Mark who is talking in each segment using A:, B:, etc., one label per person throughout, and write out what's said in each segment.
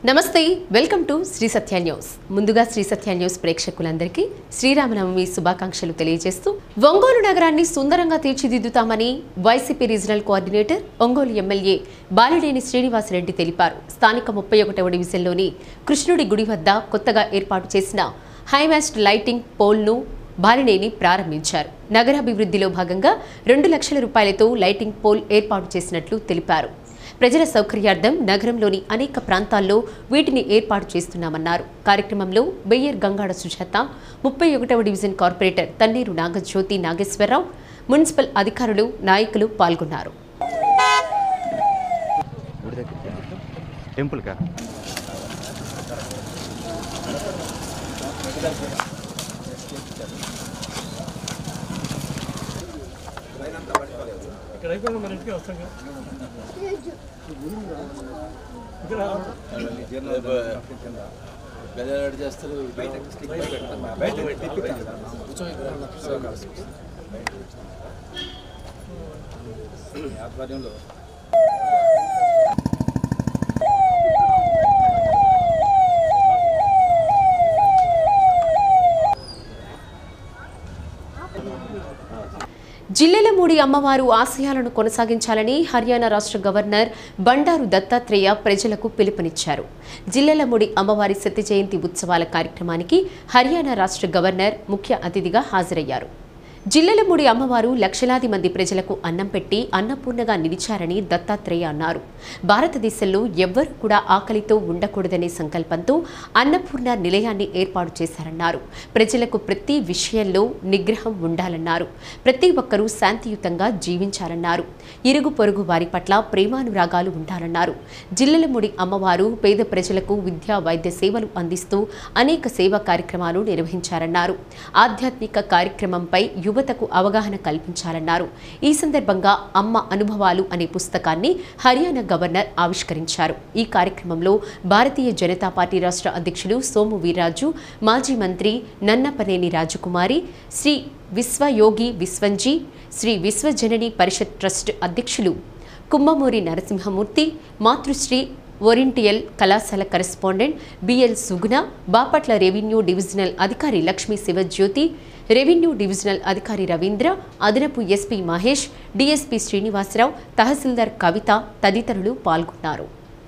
A: నమస్తే welcome to Sri Satya news ముందుగా Sri Satya news ప్రేక్షకులందరికీ శ్రీరామనవమి శుభాకాంక్షలు తెలియజేస్తూ ఒంగోలు నగరాన్ని సుందరంగా తీర్చిదిద్దుతామని YCP regional coordinator Ongole MLA Balineni Srinivasa Reddy తెలిపారు స్థానిక ముప్పై ఒకటవ డివిజన్లోని కృష్ణుడి గుడి వద్ద కొత్తగా ఏర్పాటు చేసిన హైమాస్ట్ లైటింగ్ పోల్ను బాలినేని ప్రారంభించారు నగరాభివృద్ధిలో భాగంగా రెండు లక్షల రూపాయలతో లైటింగ్ పోల్ ఏర్పాటు చేసినట్లు తెలిపారు ప్రజల సౌకర్యార్థం నగరంలోని అనేక ప్రాంతాల్లో వీటిని ఏర్పాటు చేస్తున్నామన్నారు కార్యక్రమంలో బెయ్యర్ గంగాడ సుజాత ముప్పై ఒకటవ division corporator Tanneeru Nagajyothi Nageswara Rao municipal అధికారులు నాయకులు పాల్గొన్నారు
B: గుడి దగ్గరికి టెంపుల్కా
C: ఇక్కడ అయిపోయింది మన ఇంటికి వస్తాం కదా ఇక్కడ
D: గజాడు చేస్తారు ఆధ్వర్యంలో
A: జిల్లెలమూడి అమ్మవారు ఆశయాలను కొనసాగించాలని హర్యానా రాష్ట్ర గవర్నర్ బండారు దత్తాత్రేయ ప్రజలకు పిలుపునిచ్చారు జిల్లెలమూడి అమ్మవారి సత్య జయంతి ఉత్సవాల కార్యక్రమానికి హర్యానా రాష్ట్ర గవర్నర్ ముఖ్య అతిథిగా హాజరయ్యారు జిల్లెలమూడి అమ్మవారు లక్షలాది మంది ప్రజలకు అన్నం పెట్టి అన్నపూర్ణగా నిలిచారని దత్తాత్రేయ అన్నారు భారతదేశంలో ఎవ్వరూ కూడా ఆకలితో ఉండకూడదనే సంకల్పంతో అన్నపూర్ణ నిలయాన్ని ఏర్పాటు చేశారన్నారు ప్రజలకు ప్రతి విషయంలో నిగ్రహం ఉండాలన్నారు ప్రతి ఒక్కరూ శాంతియుతంగా జీవించాలన్నారు ఇరుగు పొరుగు వారి పట్ల ప్రేమానురాగాలు ఉండాలన్నారు జిల్లెలముడి అమ్మవారు పేద ప్రజలకు విద్యా వైద్య సేవలు అందిస్తూ అనేక సేవా కార్యక్రమాలు నిర్వహించారన్నారు ఆధ్యాత్మిక కార్యక్రమంపై యువతకు అవగాహన కల్పించాలన్నారు ఈ సందర్భంగా అమ్మ అనుభవాలు అనే పుస్తకాన్ని హర్యానా గవర్నర్ ఆవిష్కరించారు ఈ కార్యక్రమంలో భారతీయ జనతా పార్టీ రాష్ట్ర అధ్యక్షులు సోము వీర్రాజు మాజీ మంత్రి నన్నపనేని రాజకుమారి శ్రీ విశ్వయోగి విశ్వంజీ శ్రీ విశ్వజనని పరిషత్ ట్రస్ట్ అధ్యక్షులు కుమ్మమూరి నరసింహమూర్తి మాతృశ్రీ ఓరియంటియల్ కళాశాల correspondent B L Suguna Bapatla revenue divisional అధికారి లక్ష్మీ శివజ్యోతి రెవెన్యూ డివిజనల్ అధికారి రవీంద్ర అదనపు ఎస్పీ మహేష్ డీఎస్పీ శ్రీనివాసరావు తహసీల్దార్ కవిత తదితరులు పాల్గొన్నారు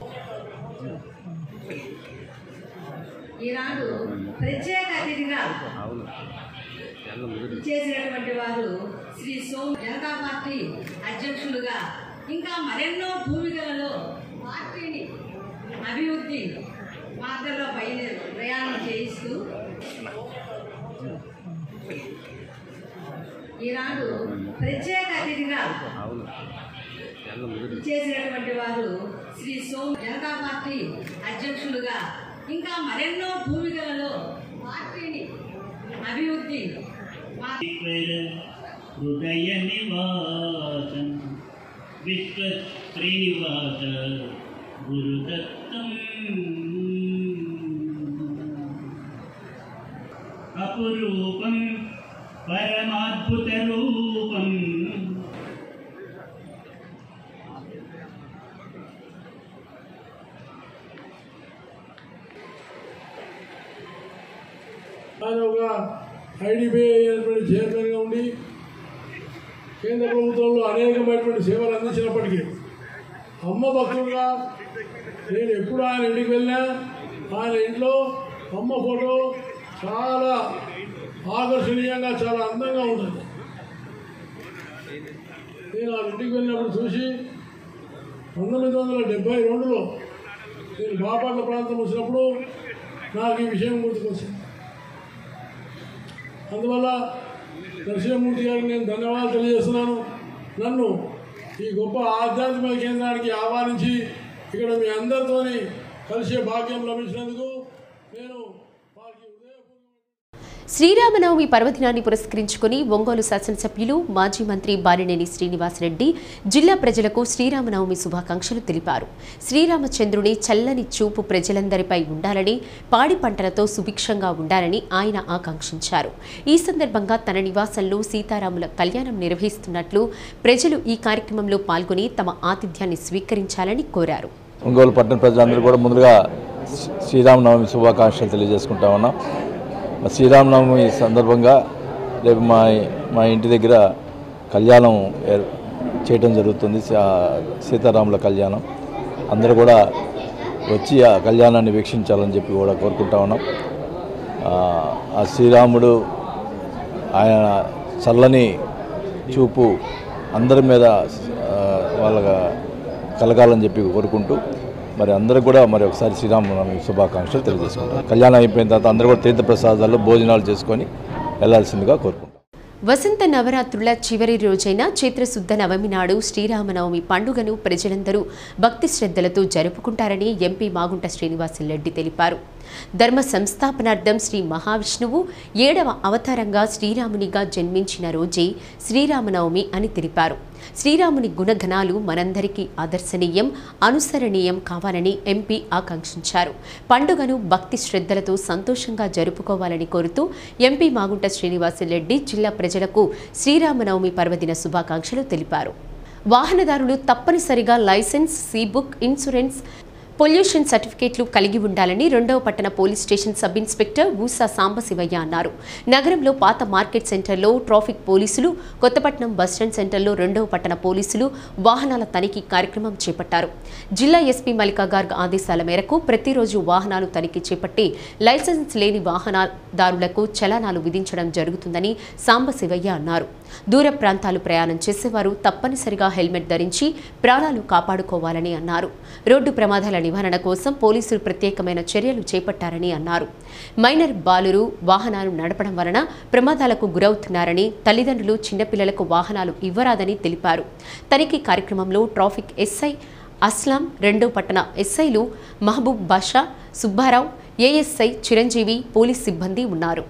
E: ఈనాడు ప్రత్యేక అతిథిగా చేసినటువంటి వారు శ్రీ సోమ్ జనతా పార్టీ అధ్యక్షులుగా ఇంకా మరెన్నో భూమికలలో పార్టీని అభివృద్ధి మార్గంలో పైన ప్రయాణం చేయిస్తూ ఈనాడు ప్రత్యేక అతిథిగా చేసినటువంటి వారు శ్రీ సోమ్ జనతా పార్టీ అధ్యక్షులుగా ఇంకా మరెన్నో భూమికలలో పార్టీని అభివృద్ధి మా-
F: హృదయ నివాసం విశ్వ శ్రీనివాస గురుదత్తం అపురూపం పరమాద్భుత రూపం
C: ఆయన ఒక ఐడిబిఐ అయినటువంటి చైర్మన్గా ఉండి కేంద్ర ప్రభుత్వంలో అనేకమైనటువంటి సేవలు అందించినప్పటికీ అమ్మ భక్తుడుగా నేను ఎప్పుడు ఆయన ఇంటికి వెళ్ళినా ఆయన ఇంట్లో అమ్మ ఫోటో చాలా ఆకర్షణీయంగా చాలా అందంగా ఉంటుంది నేను ఆ ఇంటికి వెళ్ళినప్పుడు చూసి పంతొమ్మిది వందల డెబ్బై రెండులో నేను బాపట్ల ప్రాంతం వచ్చినప్పుడు నాకు ఈ విషయం గుర్తుకొచ్చింది అందువల్ల నరసింహమూర్తి గారికి నేను ధన్యవాదాలు తెలియజేస్తున్నాను నన్ను ఈ గొప్ప ఆధ్యాత్మిక కేంద్రానికి ఆహ్వానించి ఇక్కడ మీ అందరితోని కలిసే భాగ్యం లభించినందుకు నేను వారికి ఉదయపూర్వక
A: శ్రీరామనవమి పర్వదినాన్ని పురస్కరించుకుని ఒంగోలు శాసనసభ్యులు మాజీ మంత్రి బాలినేని శ్రీనివాసరెడ్డి జిల్లా ప్రజలకు శ్రీరామనవమి శుభాకాంక్షలు తెలిపారు శ్రీరామచంద్రుని చల్లని చూపు ప్రజలందరిపై ఉండాలని పాడి పంటలతో సుభిక్షంగా ఉండాలని ఆయన ఆకాంక్షించారు ఈ సందర్భంగా తన నివాసంలో సీతారాముల కళ్యాణం నిర్వహిస్తున్నట్లు ప్రజలు ఈ కార్యక్రమంలో పాల్గొని తమ ఆతిథ్యాన్ని స్వీకరించాలని కోరారు
D: ఒంగోలు పట్టణ ప్రజలందరూ కూడా ముందుగా శ్రీరామనవమి శుభాకాంక్షలు తెలియజేసుకుంటా ఉన్నాం మా శ్రీరామనవమి సందర్భంగా రేపు మా మా ఇంటి దగ్గర కళ్యాణం ఏర్- చేయడం జరుగుతుంది సా- సీతారాముల కళ్యాణం అందరూ కూడా వచ్చి ఆ కళ్యాణాన్ని వీక్షించాలని చెప్పి కూడా కోరుకుంటా ఉన్నాం ఆ, ఆ శ్రీరాముడు ఆయన చల్లని చూపు అందరి మీద ఆ, వాళ్ళ కలగాలని చెప్పి కోరుకుంటూ మరి అందరూ కూడా మరి ఒకసారి శ్రీరామనవమి శుభాకాంక్షలు తెలియజేసుకుంటాం కళ్యాణం అయిపోయిన తర్వాత అందరూ కూడా తీర్థప్రసాదాలు భోజనాలు చేసుకొని వెళ్ళాల్సిందిగా కోరుకుంటాం
A: వసంత నవరాత్రుల చివరి రోజైన చైత్రశుద్ధ నవమి నాడు శ్రీరామనవమి పండుగను ప్రజలందరూ భక్తి శ్రద్ధలతో జరుపుకుంటారని ఎంపీ మాగుంట శ్రీనివాసరెడ్డి తెలిపారు ధర్మ సంస్థాపనార్థం శ్రీ మహావిష్ణువు ఏడవ అవతారంగా శ్రీరామునిగా జన్మించిన రోజే శ్రీరామనవమి అని తెలిపారు శ్రీరాముని గుణగణాలు మనందరికీ ఆదర్శనీయం అనుసరణీయం కావాలని ఎంపీ ఆకాంక్షించారు పండుగను భక్తి శ్రద్ధలతో సంతోషంగా జరుపుకోవాలని కోరుతూ ఎంపీ మాగుంట శ్రీనివాసరెడ్డి జిల్లా ప్రజలకు శ్రీరామనవమి పర్వదిన శుభాకాంక్షలు తెలిపారు వాహనదారులు తప్పనిసరిగా license C book insurance pollution సర్టిఫికేట్లు కలిగి ఉండాలని రెండవ పట్టణ police station sub inspector Usa Sambasivaiah అన్నారు నగరంలో పాత మార్కెట్ సెంటర్లో ట్రాఫిక్ పోలీసులు కొత్తపట్నం బస్టాండ్ సెంటర్లో రెండవ పట్టణ పోలీసులు వాహనాల తనిఖీ కార్యక్రమం చేపట్టారు జిల్లా ఎస్పీ మల్లికా గార్గ్ ఆదేశాల మేరకు ప్రతిరోజు వాహనాలు తనిఖీ చేపట్టి లైసెన్స్ లేని వాహనదారులకు చలానాలు విధించడం జరుగుతుందని సాంబశివయ్య అన్నారు దూర ప్రాంతాలు ప్రయాణం చేసేవారు తప్పనిసరిగా హెల్మెట్ ధరించి ప్రాణాలు కాపాడుకోవాలని అన్నారు రోడ్డు ప్రమాదాల నివారణ కోసం పోలీసులు ప్రత్యేకమైన చర్యలు చేపట్టారని అన్నారు మైనర్ బాలురు వాహనాలు నడపడం వలన ప్రమాదాలకు గురవుతున్నారని తల్లిదండ్రులు చిన్నపిల్లలకు వాహనాలు ఇవ్వరాదని తెలిపారు తనిఖీ కార్యక్రమంలో ట్రాఫిక్ ఎస్ఐ అస్లాం రెండో పట్టణ ఎస్ఐలు మహబూబ్ బాషా సుబ్బారావు ఏఎస్ఐ చిరంజీవి పోలీస్ సిబ్బంది ఉన్నారు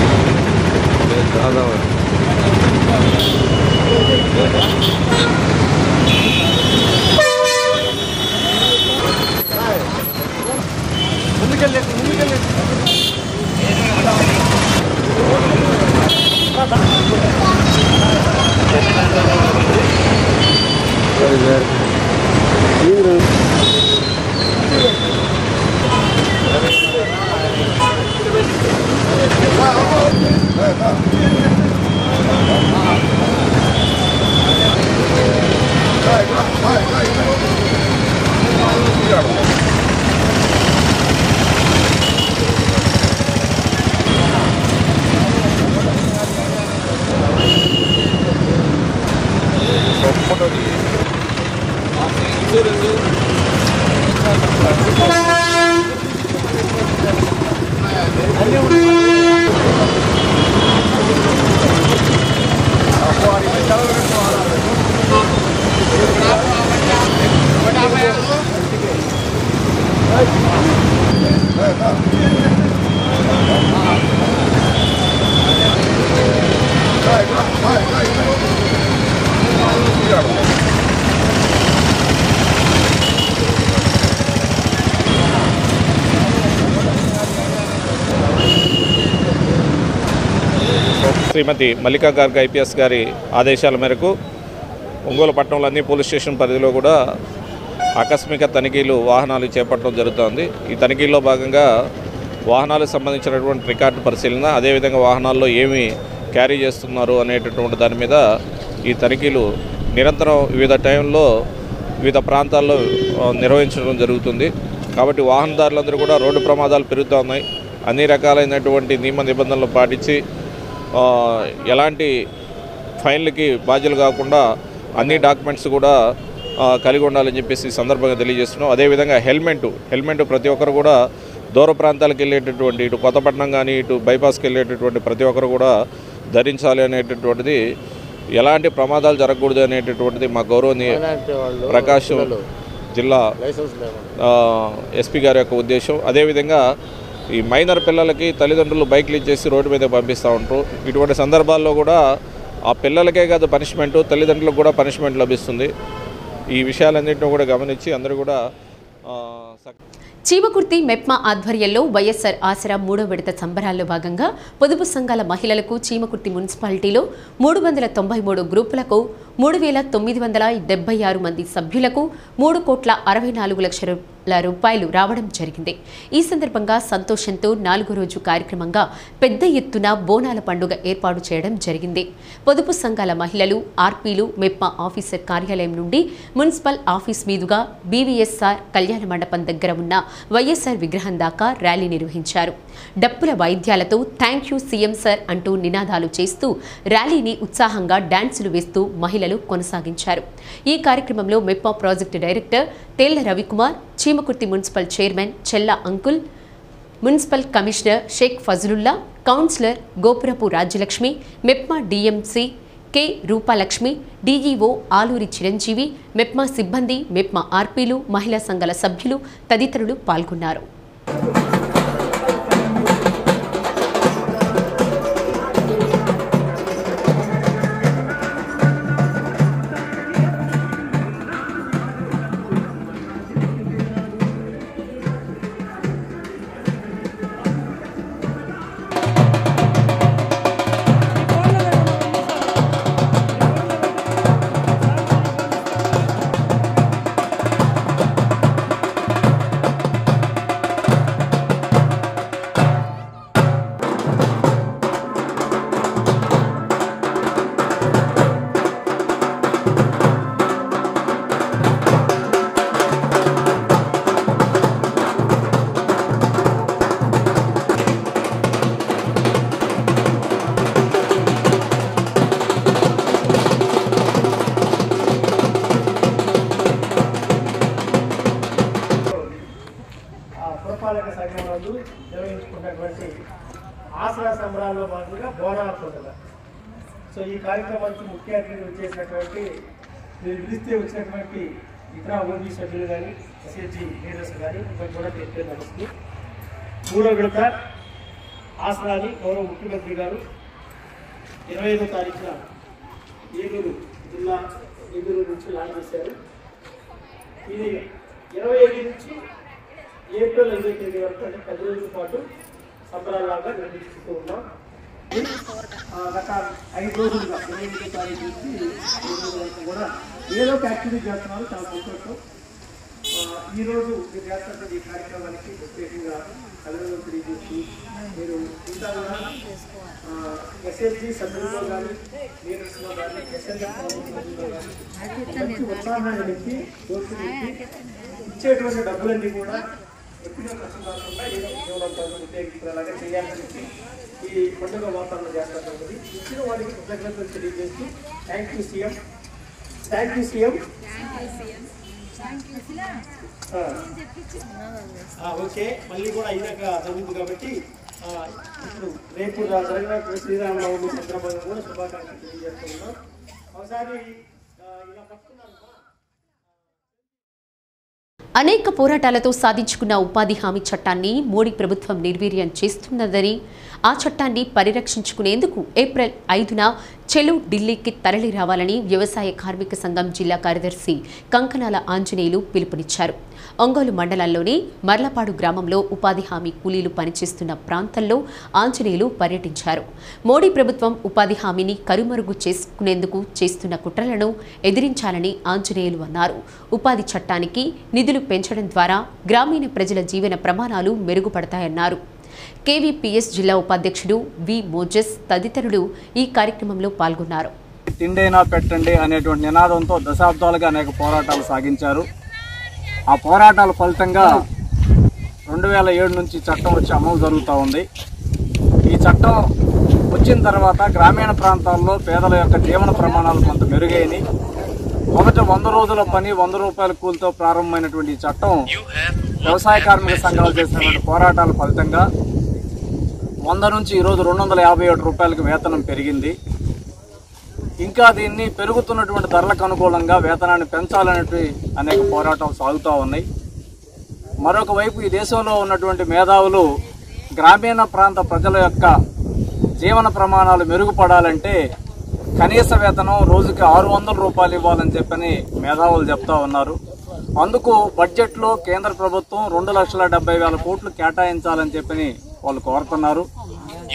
G: శ్రీమతి మల్లికా గార్గ్ ఐపీఎస్ గారి ఆదేశాల మేరకు ఒంగోలు పట్టణంలో అన్ని పోలీస్ స్టేషన్ పరిధిలో కూడా ఆకస్మిక తనిఖీలు వాహనాలు చేపట్టడం జరుగుతోంది ఈ తనిఖీల్లో భాగంగా వాహనాలకు సంబంధించినటువంటి రికార్డు పరిశీలన అదేవిధంగా వాహనాల్లో ఏమి క్యారీ చేస్తున్నారు అనేటటువంటి దాని మీద ఈ తనిఖీలు నిరంతరం వివిధ టైంలో వివిధ ప్రాంతాల్లో ఆ, నిర్వహించడం జరుగుతుంది కాబట్టి వాహనదారులందరూ కూడా రోడ్డు ప్రమాదాలు పెరుగుతూ ఉన్నాయి అన్ని రకాలైనటువంటి నియమ నిబంధనలు పాటించి ఆ, ఎలాంటి ఫైన్లకి బాధ్యులు కాకుండా అన్ని డాక్యుమెంట్స్ కూడా ఆ, కలిగి ఉండాలని చెప్పేసి ఈ సందర్భంగా తెలియజేస్తున్నాం అదేవిధంగా హెల్మెట్ హెల్మెట్ ప్రతి ఒక్కరు కూడా దూర ప్రాంతాలకు వెళ్ళేటటువంటి ఇటు కొత్తపట్నం కానీ ఇటు బైపాస్కి వెళ్ళేటటువంటి ప్రతి ఒక్కరు కూడా ధరించాలి అనేటటువంటిది ఎలాంటి ప్రమాదాలు జరగకూడదు అనేటటువంటిది మా గౌరవనీయ ప్రకాశం జిల్లా ఆ, ఎస్పీ గారి యొక్క ఉద్దేశం అదేవిధంగా ఈ మైనర్ పిల్లలకి తల్లిదండ్రులు బైక్లు ఇచ్చేసి రోడ్డు మీద పంపిస్తూ ఉంటారు ఇటువంటి సందర్భాల్లో కూడా ఆ పిల్లలకే కాదు పనిష్మెంటు తల్లిదండ్రులకు కూడా పనిష్మెంట్ లభిస్తుంది ఈ విషయాలన్నింటినీ కూడా గమనించి అందరూ కూడా ఆ, సక్-
A: చీమకుర్తి మెప్మా ఆధ్వర్యంలో వైఎస్ఆర్ ఆసరా మూడో విడత సంబరాల్లో భాగంగా పొదుపు సంఘాల మహిళలకు చీమకుర్తి మున్సిపాలిటీలో మూడు వందల తొంభై మూడు గ్రూపులకు మూడు వేల తొమ్మిది వందల డెబ్బై ఆరు మంది సభ్యులకు మూడు కోట్ల అరవై నాలుగు లక్షల రూపాయలు రావడం జరిగింది ఈ సందర్భంగా సంతోషంతో నాలుగో రోజు కార్యక్రమంగా పెద్ద ఎత్తున బోనాల పండుగ ఏర్పాటు చేయడం జరిగింది పొదుపు సంఘాల మహిళలు ఆర్పీలు మెప్ప ఆఫీసర్ కార్యాలయం నుండి మున్సిపల్ ఆఫీస్ మీదుగా బీవీఎస్ఆర్ కళ్యాణ మండపం దగ్గర ఉన్న వైఎస్ఆర్ విగ్రహం దాకా ర్యాలీ నిర్వహించారు డప్పుల వాయిద్యాలతో థ్యాంక్ యూ సీఎం సార్ అంటూ నినాదాలు చేస్తూ ర్యాలీని ఉత్సాహంగా డాన్సులు వేస్తూ మహిళలు కొనసాగించారు ఈ కార్యక్రమంలో MEPMA project director Thella Ravikumar Chimakurthi municipal chairman Chella Ankul municipal commissioner Sheikh Fazlullah councillor Gopurapu Rajyalakshmi MEPMA DMC K Rupalakshmi DEO Aluri Chiranjeevi MEPMA సిబ్బంది మెప్మా ఆర్పీలు మహిళా సంఘాల సభ్యులు తదితరులు పాల్గొన్నారు
H: ఆ పురపాలక సంఘం నందు నిర్వహించుకున్నటువంటి ఆసరా సంబరాల్లో భాగంగా బోనాల పండుగ సో ఈ కార్యక్రమానికి ముఖ్య అతిథులు వచ్చేసినటువంటి మీరు పిలిస్తే వచ్చినటువంటి ఇతర ఓబీ సభ్యులు కానీ ఎస్ఎస్జి లీడర్స్ కానీ ఇవన్నీ కూడా పేరు నడుస్తుంది మూడో విడత ఆసరాని గౌరవ ముఖ్యమంత్రి గారు ఇరవై ఐదో తారీఖున ఏలూరు జిల్లా ఏలూరు నుంచి లాంచ్ చేశారు ఇది ఇరవై ఐదు నుంచి ఏప్రిల్ ఇరవై తేదీ వరకు అంటే పది రోజుల పాటు సంబరాల్లాగా నిర్వహిస్తూ ఉన్నాం ఆ, గత ఐదు రోజులుగా ఇరవై ఎనిమిదో తారీఖు నుంచి ఈ రోజు వరకు కూడా ఏదో ఒక యాక్టివిటీ చేస్తున్నారు చాలా సంతోషం ఆ, ఈ రోజు మీరు చేస్తున్న ఈ కార్యక్రమానికి ప్రత్యేకంగా అభినందనలు తెలియజేసి మీరు ఇంకా కూడా ఎస్ఎస్జి సభ్యులతో కానీ లీడర్స్లో కానీ ఎస్ఎల్ఎస్ సభ్యులతో కానీ మంచి ఉత్సాహాన్ని పెట్టి ప్రోత్సహించి ఇచ్చేటువంటి డబ్బులన్నీ కూడా ఎప్పుడో ఖర్చు కాకుండా ఏదో ఉద్యోగాలకు ఉపయోగించుకునేలాగా చేయాలని చెప్పి ఈ పండుగ వాతావరణం చేస్తారు కాబట్టి ఇచ్చిన వారికి కృతజ్ఞతలు తెలియజేస్తూ thank you CM thank you CM okay మళ్ళీ కూడా అయినాక జరుగుతుంది కాబట్టి ఆ, ఇప్పుడు రేపు జరిగిన శ్రీరామనవమి సందర్భంగా కూడా శుభాకాంక్షలు తెలియజేస్తున్నాం ఒకసారి ఆ, ఇలా పట్టుకున్నాను
A: అనేక పోరాటాలతో సాధించుకున్న ఉపాధి హామీ చట్టాన్ని మోడీ ప్రభుత్వం నిర్వీర్యం చేస్తున్నదని ఆ చట్టాన్ని పరిరక్షించుకునేందుకు ఏప్రిల్ ఐదున చెలు ఢిల్లీకి తరలి రావాలని వ్యవసాయ కార్మిక సంఘం జిల్లా కార్యదర్శి కంకనాల ఆంజనేయులు పిలుపునిచ్చారు ఒంగోలు మండలంలోని మర్లపాడు గ్రామంలో ఉపాధి హామీ కూలీలు పనిచేస్తున్న ప్రాంతంలో ఆంజనేయులు పర్యటించారు మోడీ ప్రభుత్వం ఉపాధి హామీని కరుమరుగు చేసుకునేందుకు చేస్తున్న కుట్రలను ఎదిరించాలని ఆంజనేయులు అన్నారు ఉపాధి చట్టానికి నిధులు పెంచడం ద్వారా గ్రామీణ ప్రజల జీవన ప్రమాణాలు మెరుగుపడతాయన్నారు కేవీపీఎస్ జిల్లా ఉపాధ్యక్షుడు వి మోజెస్ తదితరులు ఈ కార్యక్రమంలో పాల్గొన్నారు
I: తిండైనా పెట్టండి అనేటువంటి నినాదంతో దశాబ్దాలుగా అనేక పోరాటాలు సాగించారు ఆ పోరాటాల ఫలితంగా రెండు వేల ఏడు నుంచి చట్టం వచ్చి అమలు జరుగుతూ ఉంది ఈ చట్టం వచ్చిన తర్వాత గ్రామీణ ప్రాంతాల్లో పేదల యొక్క జీవన ప్రమాణాలు కొంత మెరుగైనవి మొదట వంద రోజుల పని వంద రూపాయల కూలితో ప్రారంభమైనటువంటి ఈ చట్టం వ్యవసాయ కార్మిక సంఘాలు చేసినటువంటి పోరాటాల ఫలితంగా వంద నుంచి ఈరోజు రెండు వందల యాభై ఏడు రూపాయలకు వేతనం పెరిగింది ఇంకా దీన్ని పెరుగుతున్నటువంటి ధరలకు అనుకూలంగా వేతనాన్ని పెంచాలనేటువంటి అనేక పోరాటాలు సాగుతూ ఉన్నాయి మరొక వైపు ఈ దేశంలో ఉన్నటువంటి మేధావులు గ్రామీణ ప్రాంత ప్రజల యొక్క జీవన ప్రమాణాలు మెరుగుపడాలంటే కనీస వేతనం రోజుకి ఆరు వందల రూపాయలు ఇవ్వాలని చెప్పని మేధావులు చెప్తా ఉన్నారు అందుకు బడ్జెట్లో కేంద్ర ప్రభుత్వం రెండు లక్షల డెబ్బై వేల కోట్లు కేటాయించాలని చెప్పని వాళ్ళు కోరుతున్నారు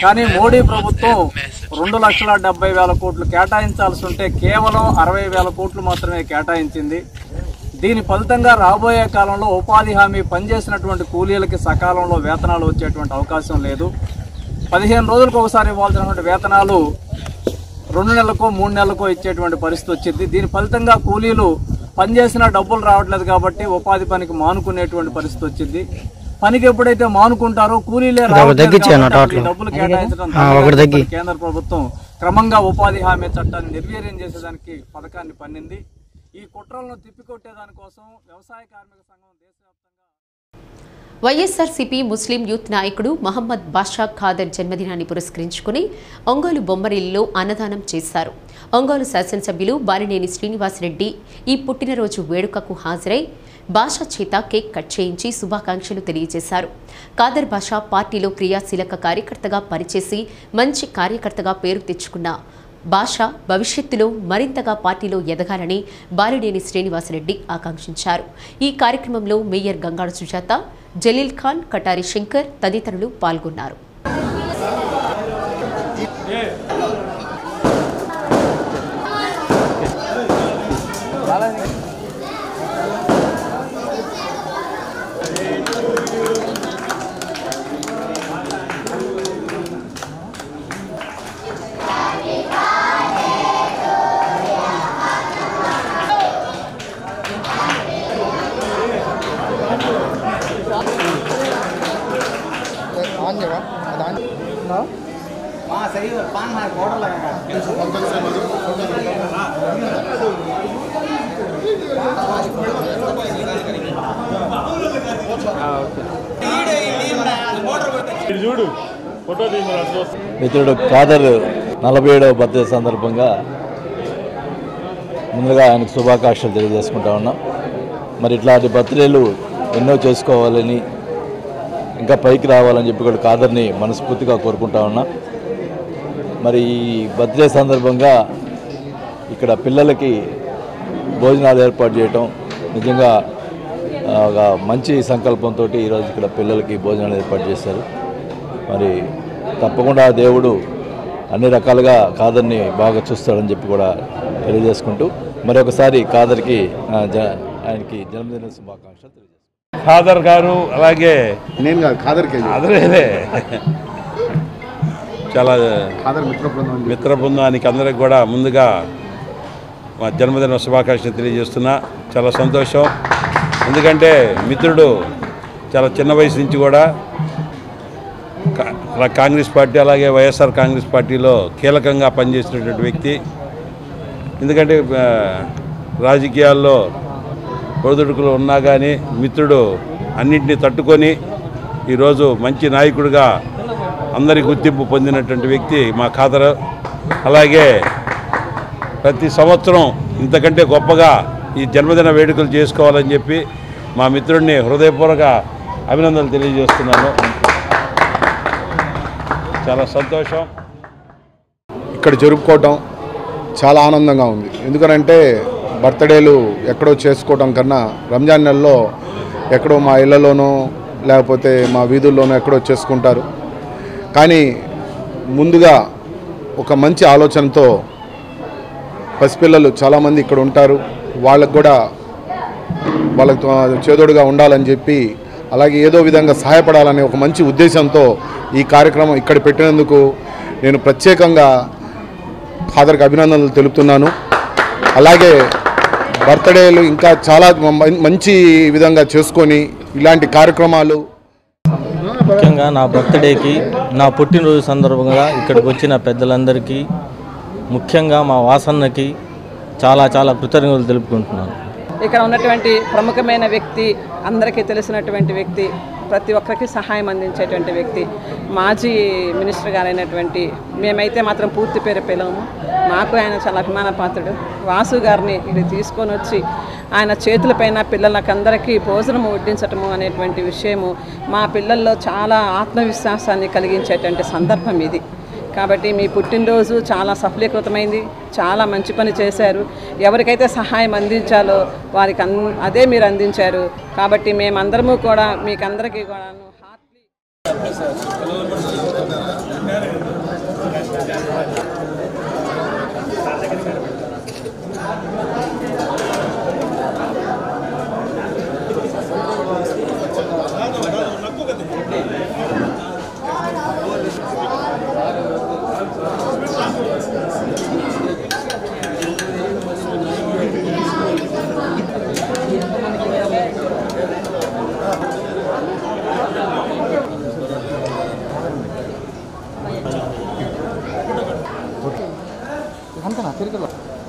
I: కానీ మోడీ ప్రభుత్వం రెండు లక్షల డెబ్బై వేల కోట్లు కేటాయించాల్సి ఉంటే కేవలం అరవై వేల కోట్లు మాత్రమే కేటాయించింది దీని ఫలితంగా రాబోయే కాలంలో ఉపాధి హామీ పనిచేసినటువంటి కూలీలకి సకాలంలో వేతనాలు వచ్చేటువంటి అవకాశం లేదు పదిహేను రోజులకు ఒకసారి ఇవ్వాల్సినటువంటి వేతనాలు రెండు నెలలకో మూడు నెలలకో ఇచ్చేటువంటి పరిస్థితి వచ్చింది దీని ఫలితంగా కూలీలు పనిచేసినా డబ్బులు రావట్లేదు కాబట్టి ఉపాధి పనికి మానుకునేటువంటి పరిస్థితి వచ్చింది పనికి ఎప్పుడైతే మానుకుంటారో కూలీలే రావట్లేదు కాబట్టి వాటికి డబ్బులు కేటాయించడం ద్వారా కేంద్ర ప్రభుత్వం క్రమంగా ఉపాధి హామీ చట్టాన్ని నిర్వీర్యం చేసేదానికి పథకాన్ని పన్నింది ఈ కుట్రలను తిప్పికొట్టేదానికోసం వ్యవసాయ కార్మిక సంఘం దేశవ్యాప్తంగా
A: వైఎస్ఆర్సీపీ ముస్లిం యూత్ నాయకుడు మహమ్మద్ బాషా ఖాదర్ జన్మదినాన్ని పురస్కరించుకుని ఒంగోలు బొమ్మరిల్లులో అన్నదానం చేశారు ఒంగోలు శాసనసభ్యులు బాలినేని శ్రీనివాసరెడ్డి ఈ పుట్టినరోజు వేడుకకు హాజరై బాషా చేత కేక్ కట్ చేయించి శుభాకాంక్షలు తెలియజేశారు ఖాదర్ బాషా పార్టీలో క్రియాశీలక కార్యకర్తగా పనిచేసి మంచి కార్యకర్తగా పేరు తెచ్చుకున్న భాష భవిష్యత్తులో మరింతగా పార్టీలో ఎదగాలని బాలినేని శ్రీనివాసరెడ్డి ఆకాంక్షించారు ఈ కార్యక్రమంలో మేయర్ గంగాడు సుజాత జలీల్ ఖాన్ కటారి శంకర్ తదితరులు పాల్గొన్నారు
C: చూడు ఫోటో తీయమని
D: మిత్రుడు ఖాదర్ నలభై ఏడవ బర్త్డే సందర్భంగా ముందుగా ఆయనకు శుభాకాంక్షలు తెలియజేసుకుంటా ఉన్నాం మరి ఇట్లాంటి బర్త్డేలు ఎన్నో చేసుకోవాలని ఇంకా పైకి రావాలని చెప్పి కూడా ఖాదర్ని మనస్ఫూర్తిగా కోరుకుంటా ఉన్నా మరి ఈ బర్త్డే సందర్భంగా ఇక్కడ పిల్లలకి భోజనాలు ఏర్పాటు చేయటం నిజంగా ఆ, ఒక మంచి సంకల్పంతో ఈరోజు ఇక్కడ పిల్లలకి భోజనాలు ఏర్పాటు చేశారు మరి తప్పకుండా దేవుడు అన్ని రకాలుగా కాదర్ని బాగా చూస్తాడని చెప్పి కూడా తెలియజేసుకుంటూ మరి ఒకసారి కాదర్కి ఆ, జ- ఆయనకి జన్మదిన శుభాకాంక్షలు తెలియజేస్తాను
J: ఖాదర్ గారు అలాగే
K: నేను కాదు ఖాదర్కి
J: అదరేలే చాలా
K: ఖాదర్ మిత్ర బృందం అని
J: మిత్ర బృందానికి అందరికి కూడా ముందుగా మా జన్మదిన శుభాకాంక్షలు తెలియజేస్తున్నా చాలా సంతోషం ఎందుకంటే మిత్రుడు చాలా చిన్న వయసు నుంచి కూడా కా- అలా కాంగ్రెస్ పార్టీ అలాగే వైఎస్ఆర్ కాంగ్రెస్ పార్టీలో కీలకంగా పనిచేసినటువంటి వ్యక్తి ఎందుకంటే ఆ, రాజకీయాల్లో ఒడిదుడుకులు ఉన్నా కానీ మిత్రుడు అన్నింటినీ తట్టుకొని ఈరోజు మంచి నాయకుడిగా అందరి గుర్తింపు పొందినటువంటి వ్యక్తి మా ఖాదర్ అలాగే ప్రతి సంవత్సరం ఇంతకంటే గొప్పగా ఈ జన్మదిన వేడుకలు చేసుకోవాలని చెప్పి మా మిత్రుడిని హృదయపూర్వక అభినందనలు తెలియజేస్తున్నాను చాలా సంతోషం
K: ఇక్కడ జరుపుకోవటం చాలా ఆనందంగా ఉంది ఎందుకనంటే బర్త్డేలు ఎక్కడో చేసుకోవటం కన్నా రంజాన్ నెలలో ఎక్కడో మా ఇళ్లలోనో లేకపోతే మా వీధుల్లోనో ఎక్కడో చేసుకుంటారు కానీ ముందుగా ఒక మంచి ఆలోచనతో పసిపిల్లలు చాలామంది ఇక్కడ ఉంటారు వాళ్ళకు కూడా వాళ్ళకు చేదోడుగా ఉండాలని చెప్పి అలాగే ఏదో విధంగా సహాయపడాలనే ఒక మంచి ఉద్దేశంతో ఈ కార్యక్రమం ఇక్కడ పెట్టినందుకు నేను ప్రత్యేకంగా ఫాదర్కి అభినందనలు తెలుపుతున్నాను అలాగే బర్త్డేలు ఇంకా చాలా మ- మంచి విధంగా చేసుకొని ఇలాంటి కార్యక్రమాలు
L: ముఖ్యంగా నా బర్త్డేకి నా పుట్టినరోజు సందర్భంగా ఇక్కడికి వచ్చిన పెద్దలందరికీ ముఖ్యంగా మా వాసన్నకి చాలా చాలా కృతజ్ఞతలు తెలుపుకుంటున్నాను
M: ఇక్కడ ఉన్నటువంటి ప్రముఖమైన వ్యక్తి అందరికీ తెలిసినటువంటి వ్యక్తి ప్రతి ఒక్కరికి సహాయం అందించేటువంటి వ్యక్తి మాజీ మినిస్టర్ గారైనటువంటి మేమైతే మాత్రం పూర్తి పేరు పిలవము మాకు ఆయన చాలా అభిమాన పాత్రుడు వాసు గారిని ఇది తీసుకొని వచ్చి ఆయన చేతులపైన పిల్లలకందరికీ భోజనము వడ్డించటము అనేటువంటి విషయము మా పిల్లల్లో చాలా ఆత్మవిశ్వాసాన్ని కలిగించేటువంటి సందర్భం ఇది కాబట్టి మీ పుట్టినరోజు చాలా సఫలీకృతమైంది చాలా మంచి పని చేశారు ఎవరికైతే సహాయం అందించాలో వారికి అన్ అదే మీరు అందించారు కాబట్టి మేమందరము కూడా మీకు అందరికీ కూడా
N: అంతనా తిరిగి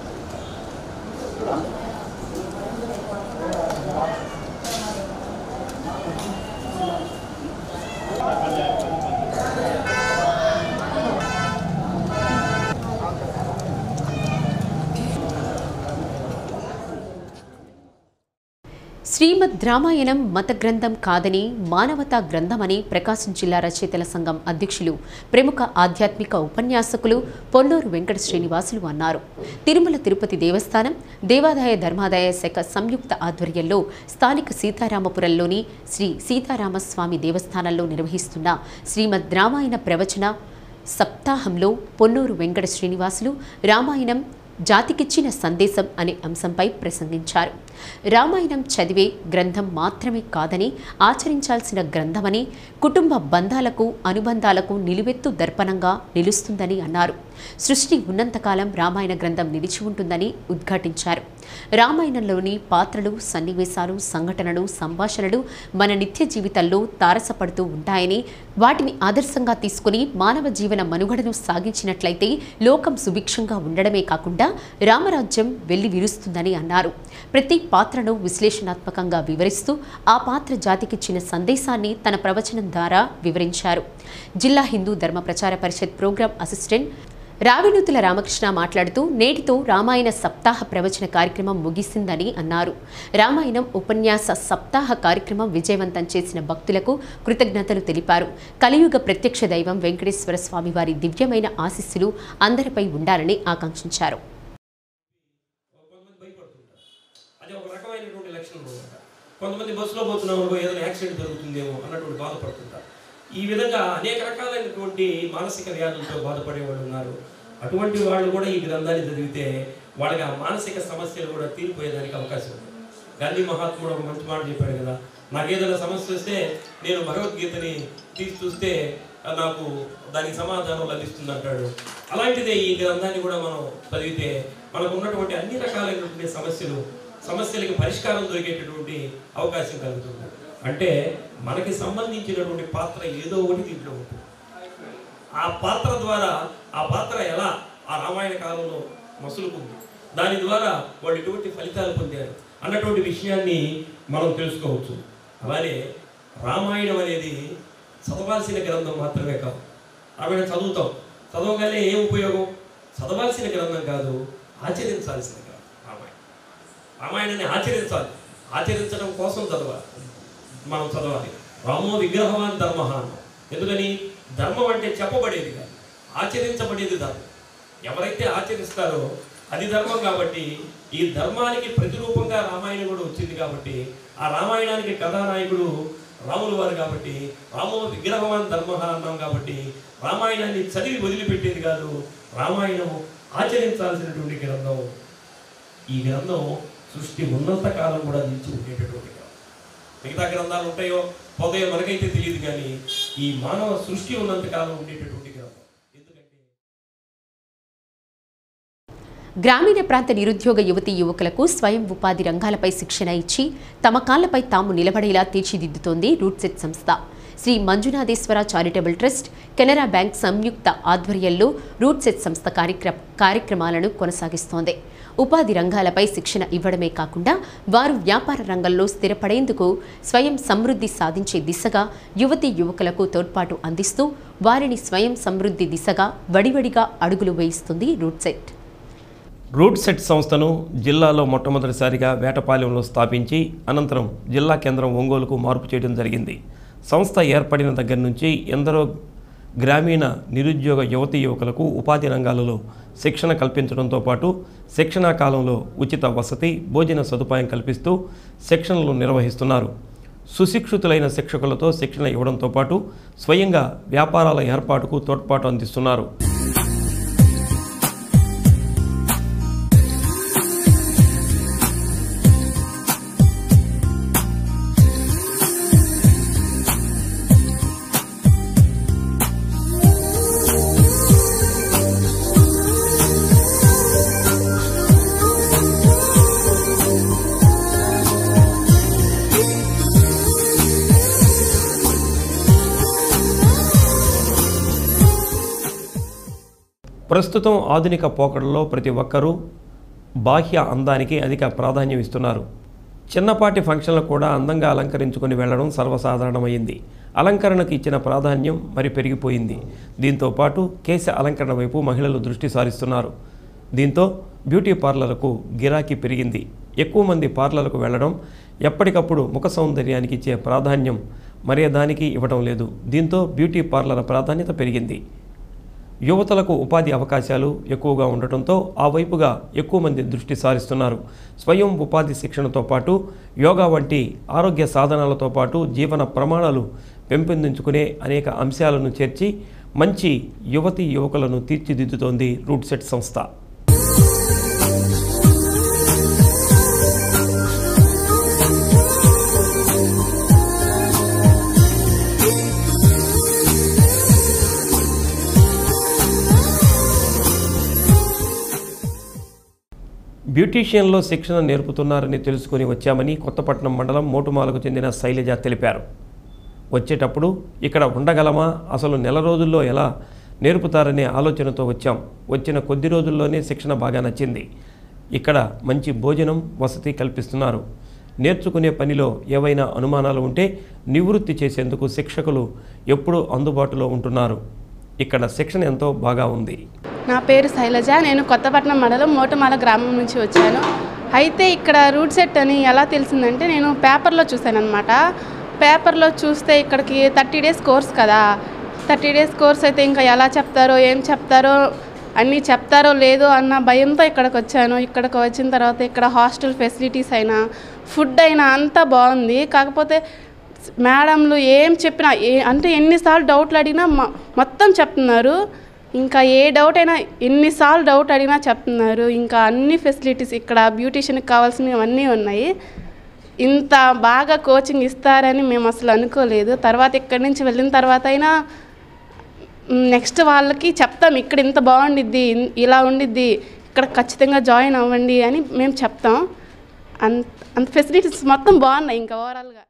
A: శ్రీమద్ రామాయణం మత గ్రంథం కాదని మానవతా గ్రంథమని ప్రకాశం జిల్లా రచయితల సంఘం అధ్యక్షులు ప్రముఖ ఆధ్యాత్మిక ఉపన్యాసకులు పొన్నూరు వెంకట శ్రీనివాసులు అన్నారు తిరుమల తిరుపతి దేవస్థానం దేవాదాయ ధర్మాదాయ శాఖ సంయుక్త ఆధ్వర్యంలో స్థానిక సీతారామపురంలోని శ్రీ సీతారామస్వామి దేవస్థానంలో నిర్వహిస్తున్న శ్రీమద్ రామాయణ ప్రవచన సప్తాహంలో పొన్నూరు వెంకట శ్రీనివాసులు రామాయణం జాతికిచ్చిన సందేశం అనే అంశంపై ప్రసంగించారు రామాయణం చదివే గ్రంథం మాత్రమే కాదని ఆచరించాల్సిన గ్రంథమని కుటుంబ బంధాలకు అనుబంధాలకు నిలువెత్తు దర్పణంగా నిలుస్తుందని అన్నారు సృష్టి ఉన్నంతకాలం రామాయణ గ్రంథం నిలిచి ఉంటుందని ఉద్ఘాటించారు రామాయణంలోని పాత్రలు సన్నివేశాలు సంఘటనలు సంభాషణలు మన నిత్య జీవితంలో తారసపడుతూ ఉంటాయని వాటిని ఆదర్శంగా తీసుకుని మానవ జీవన మనుగడను సాగించినట్లయితే లోకం సుభిక్షంగా ఉండడమే కాకుండా రామరాజ్యం వెళ్లి విరుస్తుందని అన్నారు ప్రతి పాత్రను విశ్లేషణాత్మకంగా వివరిస్తూ ఆ పాత్ర జాతికిచ్చిన సందేశాన్ని తన ప్రవచనం ద్వారా వివరించారు జిల్లా హిందూ ధర్మ ప్రచార పరిషత్ ప్రోగ్రాం అసిస్టెంట్ రావినూతుల రామకృష్ణ మాట్లాడుతూ నేటితో రామాయణ సప్తాహ ప్రవచన కార్యక్రమం ముగిసిందని అన్నారు రామాయణం ఉపన్యాస సప్తాహ కార్యక్రమం విజయవంతం చేసిన భక్తులకు కృతజ్ఞతలు తెలిపారు కలియుగ ప్రత్యక్ష దైవం వెంకటేశ్వర స్వామి వారి దివ్యమైన ఆశీస్సులు అందరిపై ఉండాలని ఆకాంక్షించారు
O: అది ఒక రకమైనటువంటి లక్షణం అనమాట కొంతమంది బస్సులో పోతున్నాం అనుకో ఏదైనా యాక్సిడెంట్ జరుగుతుందేమో అన్నటువంటి బాధపడుతుంటారు ఈ విధంగా అనేక రకాలైనటువంటి మానసిక వ్యాధులతో బాధపడే వాళ్ళు ఉన్నారు అటువంటి వాళ్ళు కూడా ఈ గ్రంథాన్ని చదివితే వాళ్ళకి ఆ మానసిక సమస్యలు కూడా తీరిపోయేదానికి అవకాశం ఉంది గాంధీ మహాత్ముడు ఒక మంచి మాట చెప్పాడు కదా నాకు ఏదైనా సమస్య వస్తే నేను భగవద్గీతని తీసి చూస్తే ఆ, నాకు దానికి సమాధానం లభిస్తుంది అంటాడు అలాంటిదే ఈ గ్రంథాన్ని కూడా మనం చదివితే మనకు ఉన్నటువంటి అన్ని రకాలైనటువంటి సమస్యలు సమస్యలకు పరిష్కారం దొరికేటటువంటి అవకాశం కలుగుతుంది అంటే మనకి సంబంధించినటువంటి పాత్ర ఏదో ఒకటి దీంట్లో ఉంటుంది ఆ పాత్ర ద్వారా ఆ పాత్ర ఎలా ఆ రామాయణ కాలంలో మసులుకుంది దాని ద్వారా వాళ్ళు ఎటువంటి ఫలితాలు పొందారు అన్నటువంటి విషయాన్ని మనం తెలుసుకోవచ్చు అలానే రామాయణం అనేది చదవాల్సిన గ్రంథం మాత్రమే కాదు రామాయణం చదువుతాం చదవగానే ఏం ఉపయోగం చదవాల్సిన గ్రంథం కాదు ఆచరించాల్సిన గ్రంథం రామాయణం రామాయణాన్ని ఆచరించాలి ఆచరించడం కోసం చదవాలి మనం చదవాలి రామో విగ్రహవాన్ ధర్మ అన్నాం ఎందుకని ధర్మం అంటే చెప్పబడేది కాదు ఆచరించబడేది ధర్మం ఎవరైతే ఆచరిస్తారో అది ధర్మం కాబట్టి ఈ ధర్మానికి ప్రతిరూపంగా రామాయణం కూడా వచ్చింది కాబట్టి ఆ రామాయణానికి కథానాయకుడు రాములు వారు కాబట్టి రామో విగ్రహవాన్ ధర్మ అన్నాం కాబట్టి రామాయణాన్ని చదివి వదిలిపెట్టేది కాదు రామాయణం ఆచరించాల్సినటువంటి గ్రంథం ఈ గ్రంథం సృష్టి ఉన్నంత కాలం కూడా నిలిచి ఉండేటటువంటి గ్రంథం మిగతా గ్రంథాలు ఉంటాయో పోతాయో మనకైతే తెలియదు కానీ ఈ మానవ సృష్టి ఉన్నంత కాలం ఉండేటటువంటి గ్రంథం
A: గ్రామీణ ప్రాంత నిరుద్యోగ యువతీ యువకులకు స్వయం ఉపాధి రంగాలపై శిక్షణ ఇచ్చి తమ కాళ్లపై తాము నిలబడేలా తీర్చిదిద్దుతోంది రూట్సెట్ సంస్థ Sri Manjunatheshwara charitable trust Canara bank సంయుక్త ఆధ్వర్యంలో రూట్సెట్ సంస్థ కార్యక్రమ కార్యక్రమాలను కొనసాగిస్తోంది ఉపాధి రంగాలపై శిక్షణ ఇవ్వడమే కాకుండా వారు వ్యాపార రంగంలో స్థిరపడేందుకు స్వయం సమృద్ధి సాధించే దిశగా యువతీ యువకులకు తోడ్పాటు అందిస్తూ వారిని స్వయం సమృద్ధి దిశగా వడివడిగా అడుగులు వేయిస్తుంది రూట్సెట్
O: రూట్ సెట్ సంస్థను జిల్లాలో మొట్టమొదటిసారిగా వేటపాలెంలో స్థాపించి అనంతరం జిల్లా కేంద్రం ఒంగోలుకు మార్పు చేయడం జరిగింది సంస్థ ఏర్పడిన దగ్గర నుంచి ఎందరో గ్రామీణ నిరుద్యోగ యువతీ యువకులకు ఉపాధి రంగాలలో శిక్షణ కల్పించడంతో పాటు శిక్షణా కాలంలో ఉచిత వసతి భోజన సదుపాయం కల్పిస్తూ శిక్షణలు నిర్వహిస్తున్నారు సుశిక్షితులైన శిక్షకులతో శిక్షణ ఇవ్వడంతో పాటు స్వయంగా వ్యాపారాల ఏర్పాటుకు తోడ్పాటు అందిస్తున్నారు ప్రస్తుతం ఆధునిక పోకడలో ప్రతి ఒక్కరూ బాహ్య అందానికి అధిక ప్రాధాన్యం ఇస్తున్నారు చిన్నపాటి ఫంక్షన్లు కూడా అందంగా అలంకరించుకొని వెళ్ళడం సర్వసాధారణమైంది అలంకరణకు ఇచ్చిన ప్రాధాన్యం మరి పెరిగిపోయింది దీంతో పాటు కేశ అలంకరణ వైపు మహిళలు దృష్టి సారిస్తున్నారు దీంతో బ్యూటీ పార్లర్లకు గిరాకీ పెరిగింది ఎక్కువ మంది పార్లర్లకు వెళ్ళడం ఎప్పటికప్పుడు ముఖ సౌందర్యానికి ఇచ్చే ప్రాధాన్యం మరే దానికి ఇవ్వడం లేదు దీంతో బ్యూటీ పార్లర్ ప్రాధాన్యత పెరిగింది యువతలకు ఉపాధి అవకాశాలు ఎక్కువగా ఉండటంతో ఆ వైపుగా ఎక్కువ మంది దృష్టి సారిస్తున్నారు స్వయం ఉపాధి శిక్షణతో పాటు యోగా వంటి ఆరోగ్య సాధనాలతో పాటు జీవన ప్రమాణాలు పెంపొందించుకునే అనేక అంశాలను చేర్చి మంచి యువతి యువకులను తీర్చిదిద్దుతోంది రూట్ సెట్ సంస్థ బ్యూటీషియన్లో శిక్షణ నేర్పుతున్నారని తెలుసుకుని వచ్చామని కొత్తపట్నం మండలం మోటుమాలకు చెందిన శైలజ తెలిపారు వచ్చేటప్పుడు ఇక్కడ ఉండగలమా అసలు నెల రోజుల్లో ఎలా నేర్పుతారనే ఆలోచనతో వచ్చాం వచ్చిన కొద్ది రోజుల్లోనే శిక్షణ బాగా నచ్చింది ఇక్కడ మంచి భోజనం వసతి కల్పిస్తున్నారు నేర్చుకునే పనిలో ఏవైనా అనుమానాలు ఉంటే నివృత్తి చేసేందుకు శిక్షకులు ఎప్పుడూ అందుబాటులో ఉంటున్నారు ఇక్కడ శిక్షణ ఎంతో బాగా ఉంది
N: నా పేరు శైలజ నేను కొత్తపట్నం మండలం మోటమాల గ్రామం నుంచి వచ్చాను అయితే ఇక్కడ రూట్ సెట్ అని ఎలా తెలిసిందంటే నేను పేపర్లో చూశాను అనమాట పేపర్లో చూస్తే ఇక్కడికి థర్టీ డేస్ కోర్స్ కదా థర్టీ డేస్ కోర్స్ అయితే ఇంకా ఎలా చెప్తారో ఏం చెప్తారో అన్నీ చెప్తారో లేదో అన్న భయంతో ఇక్కడికి వచ్చాను ఇక్కడికి వచ్చిన తర్వాత ఇక్కడ హాస్టల్ ఫెసిలిటీస్ అయినా ఫుడ్ అయినా అంతా బాగుంది కాకపోతే మేడంలు ఏం చెప్పినా ఏ అంటే ఎన్నిసార్లు డౌట్లు అడిగినా మ- మొత్తం చెప్తున్నారు ఇంకా ఏ డౌట్ అయినా ఎన్నిసార్లు డౌట్ అడిగినా చెప్తున్నారు ఇంకా అన్ని ఫెసిలిటీస్ ఇక్కడ బ్యూటీషియన్కి కావాల్సినవి అన్నీ ఉన్నాయి ఇంత బాగా కోచింగ్ ఇస్తారని మేము అసలు అనుకోలేదు తర్వాత ఇక్కడి నుంచి వెళ్ళిన తర్వాత అయినా నెక్స్ట్ వాళ్ళకి చెప్తాం ఇక్కడ ఇంత బాగుండిద్ది ఇన్- ఇలా ఉండిద్ది ఇక్కడ ఖచ్చితంగా జాయిన్ అవ్వండి అని మేము చెప్తాం అంత అంత ఫెసిలిటీస్ మొత్తం బాగున్నాయి ఇంకా ఓవరాల్గా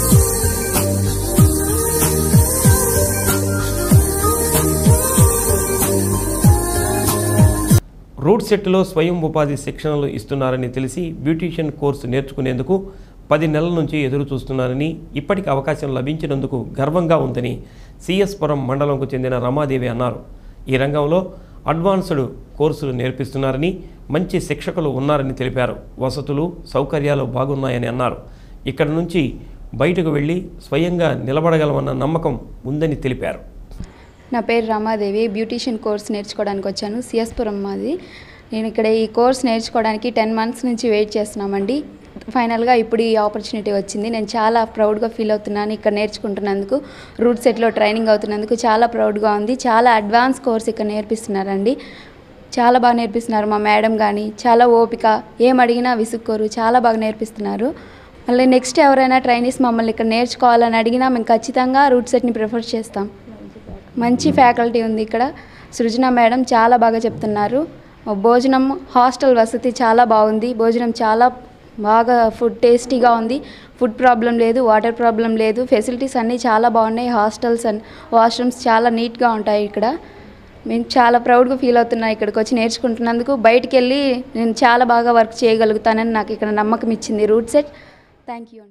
O: రూట్ సెట్లో స్వయం ఉపాధి శిక్షణలు ఇస్తున్నారని తెలిసి బ్యూటీషియన్ కోర్సు నేర్చుకునేందుకు పది నెలల నుంచి ఎదురు చూస్తున్నారని ఇప్పటికి అవకాశం లభించినందుకు గర్వంగా ఉందని సిఎస్పురం మండలంకు చెందిన రమాదేవి అన్నారు ఈ రంగంలో అడ్వాన్స్డ్ కోర్సులు నేర్పిస్తున్నారని మంచి శిక్షకులు ఉన్నారని తెలిపారు వసతులు సౌకర్యాలు బాగున్నాయని అన్నారు ఇక్కడ నుంచి బయటకు వెళ్ళి స్వయంగా నిలబడగలమన్న నమ్మకం ఉందని తెలిపారు
P: నా పేరు రమాదేవి బ్యూటీషియన్ కోర్స్ నేర్చుకోవడానికి వచ్చాను సిఎస్పురం మాది నేను ఇక్కడ ఈ కోర్స్ నేర్చుకోవడానికి టెన్ మంత్స్ నుంచి వెయిట్ చేస్తున్నామండి ఫైనల్గా ఇప్పుడు ఈ ఆపర్చునిటీ వచ్చింది నేను చాలా ప్రౌడ్గా ఫీల్ అవుతున్నాను ఇక్కడ నేర్చుకుంటున్నందుకు రూట్ సెట్లో ట్రైనింగ్ అవుతున్నందుకు చాలా ప్రౌడ్గా ఉంది చాలా అడ్వాన్స్ కోర్స్ ఇక్కడ నేర్పిస్తున్నారండి చాలా బాగా నేర్పిస్తున్నారు మా మేడం కానీ చాలా ఓపిక ఏం అడిగినా విసుక్కోరు చాలా బాగా నేర్పిస్తున్నారు మళ్ళీ నెక్స్ట్ ఎవరైనా ట్రైనీస్ మమ్మల్ని ఇక్కడ నేర్చుకోవాలని అడిగినా మేము ఖచ్చితంగా రూట్ సెట్ని ప్రిఫర్ చేస్తాం మంచి ఫ్యాకల్టీ ఉంది ఇక్కడ సృజన మేడం చాలా బాగా చెప్తున్నారు భోజనం హాస్టల్ వసతి చాలా బాగుంది భోజనం చాలా బాగా ఫుడ్ టేస్టీగా ఉంది ఫుడ్ ప్రాబ్లం లేదు వాటర్ ప్రాబ్లం లేదు ఫెసిలిటీస్ అన్నీ చాలా బాగున్నాయి హాస్టల్స్ అండ్ వాష్రూమ్స్ చాలా నీట్గా ఉంటాయి ఇక్కడ మేము చాలా ప్రౌడ్గా ఫీల్ అవుతున్నా ఇక్కడికి వచ్చి నేర్చుకుంటున్నందుకు బయటికి వెళ్ళి నేను చాలా బాగా వర్క్ చేయగలుగుతానని నాకు ఇక్కడ నమ్మకం ఇచ్చింది రూట్ సెట్ థ్యాంక్ యూ అండి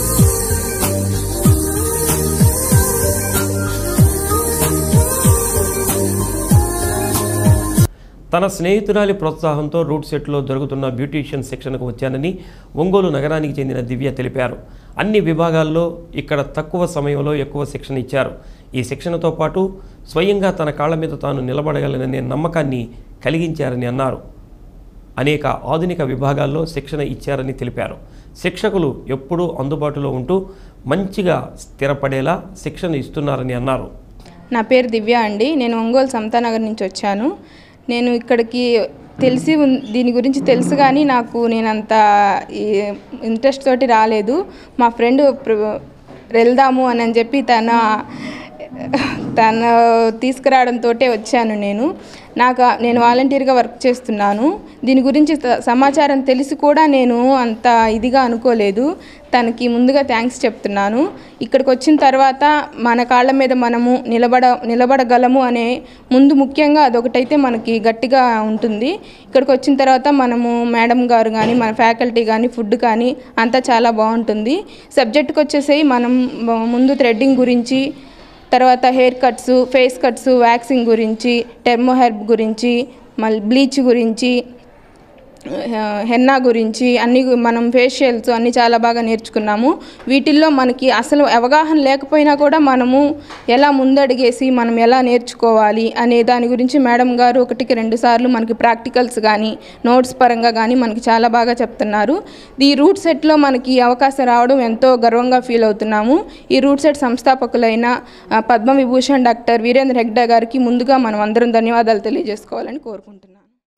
O: తన స్నేహితురాలి ప్రోత్సాహంతో రూట్ సెట్లో జరుగుతున్న బ్యూటీషియన్ శిక్షణకు వచ్చానని ఒంగోలు నగరానికి చెందిన దివ్య తెలిపారు అన్ని విభాగాల్లో ఇక్కడ తక్కువ సమయంలో ఎక్కువ శిక్షణ ఇచ్చారు ఈ శిక్షణతో పాటు స్వయంగా తన కాళ్ళ మీద తాను నిలబడగలననే నమ్మకాన్ని కలిగించారని అన్నారు అనేక ఆధునిక విభాగాల్లో శిక్షణ ఇచ్చారని తెలిపారు శిక్షకులు ఎప్పుడూ అందుబాటులో ఉంటూ మంచిగా స్థిరపడేలా శిక్షణ ఇస్తున్నారని అన్నారు
Q: నా పేరు దివ్య అండి నేను ఒంగోలు సమతానగర్ నుంచి వచ్చాను నేను ఇక్కడికి తెలిసి ఉన్- దీని గురించి తెలుసు కానీ నాకు నేను అంత ఇంట్రెస్ట్ తోటి రాలేదు మా ఫ్రెండ్ వెళ్దాము అని అని చెప్పి తన తను తీసుకురావడంతో వచ్చాను నేను నాకు నేను వాలంటీర్గా వర్క్ చేస్తున్నాను దీని గురించి త- సమాచారం తెలిసి కూడా నేను అంత ఇదిగా అనుకోలేదు తనకి ముందుగా థ్యాంక్స్ చెప్తున్నాను ఇక్కడికి వచ్చిన తర్వాత మన కాళ్ళ మీద మనము నిలబడ నిలబడగలము అనే ముందు ముఖ్యంగా అదొకటైతే మనకి గట్టిగా ఉంటుంది ఇక్కడికి వచ్చిన తర్వాత మనము మేడం గారు కానీ మన ఫ్యాకల్టీ కానీ ఫుడ్ కానీ అంతా చాలా బాగుంటుంది సబ్జెక్ట్కి వచ్చేసి మనం ముందు థ్రెడ్డింగ్ గురించి తర్వాత hair cuts face cuts waxing గురించి టెర్మో హెర్బ్ గురించి మళ్ళీ బ్లీచ్ గురించి ఆ, హెన్నా గురించి అన్ని గు- మనం ఫేషియల్స్ అన్నీ చాలా బాగా నేర్చుకున్నాము వీటిల్లో మనకి అసలు అవగాహన లేకపోయినా కూడా మనము ఎలా ముందడిగేసి మనం ఎలా నేర్చుకోవాలి అనే దాని గురించి మేడం గారు ఒకటికి రెండు సార్లు మనకి ప్రాక్టికల్స్ కానీ నోట్స్ పరంగా కానీ మనకి చాలా బాగా చెప్తున్నారు ఈ రూట్ సెట్లో మనకి ఈ అవకాశం రావడం ఎంతో గర్వంగా ఫీల్ అవుతున్నాము ఈ రూట్ సెట్ సంస్థాపకులైన ఆ, పద్మ విభూషణ్ డాక్టర్ వీరేంద్ర హెగ్డే గారికి ముందుగా మనం అందరం ధన్యవాదాలు తెలియజేసుకోవాలని కోరుకుంటున్నాను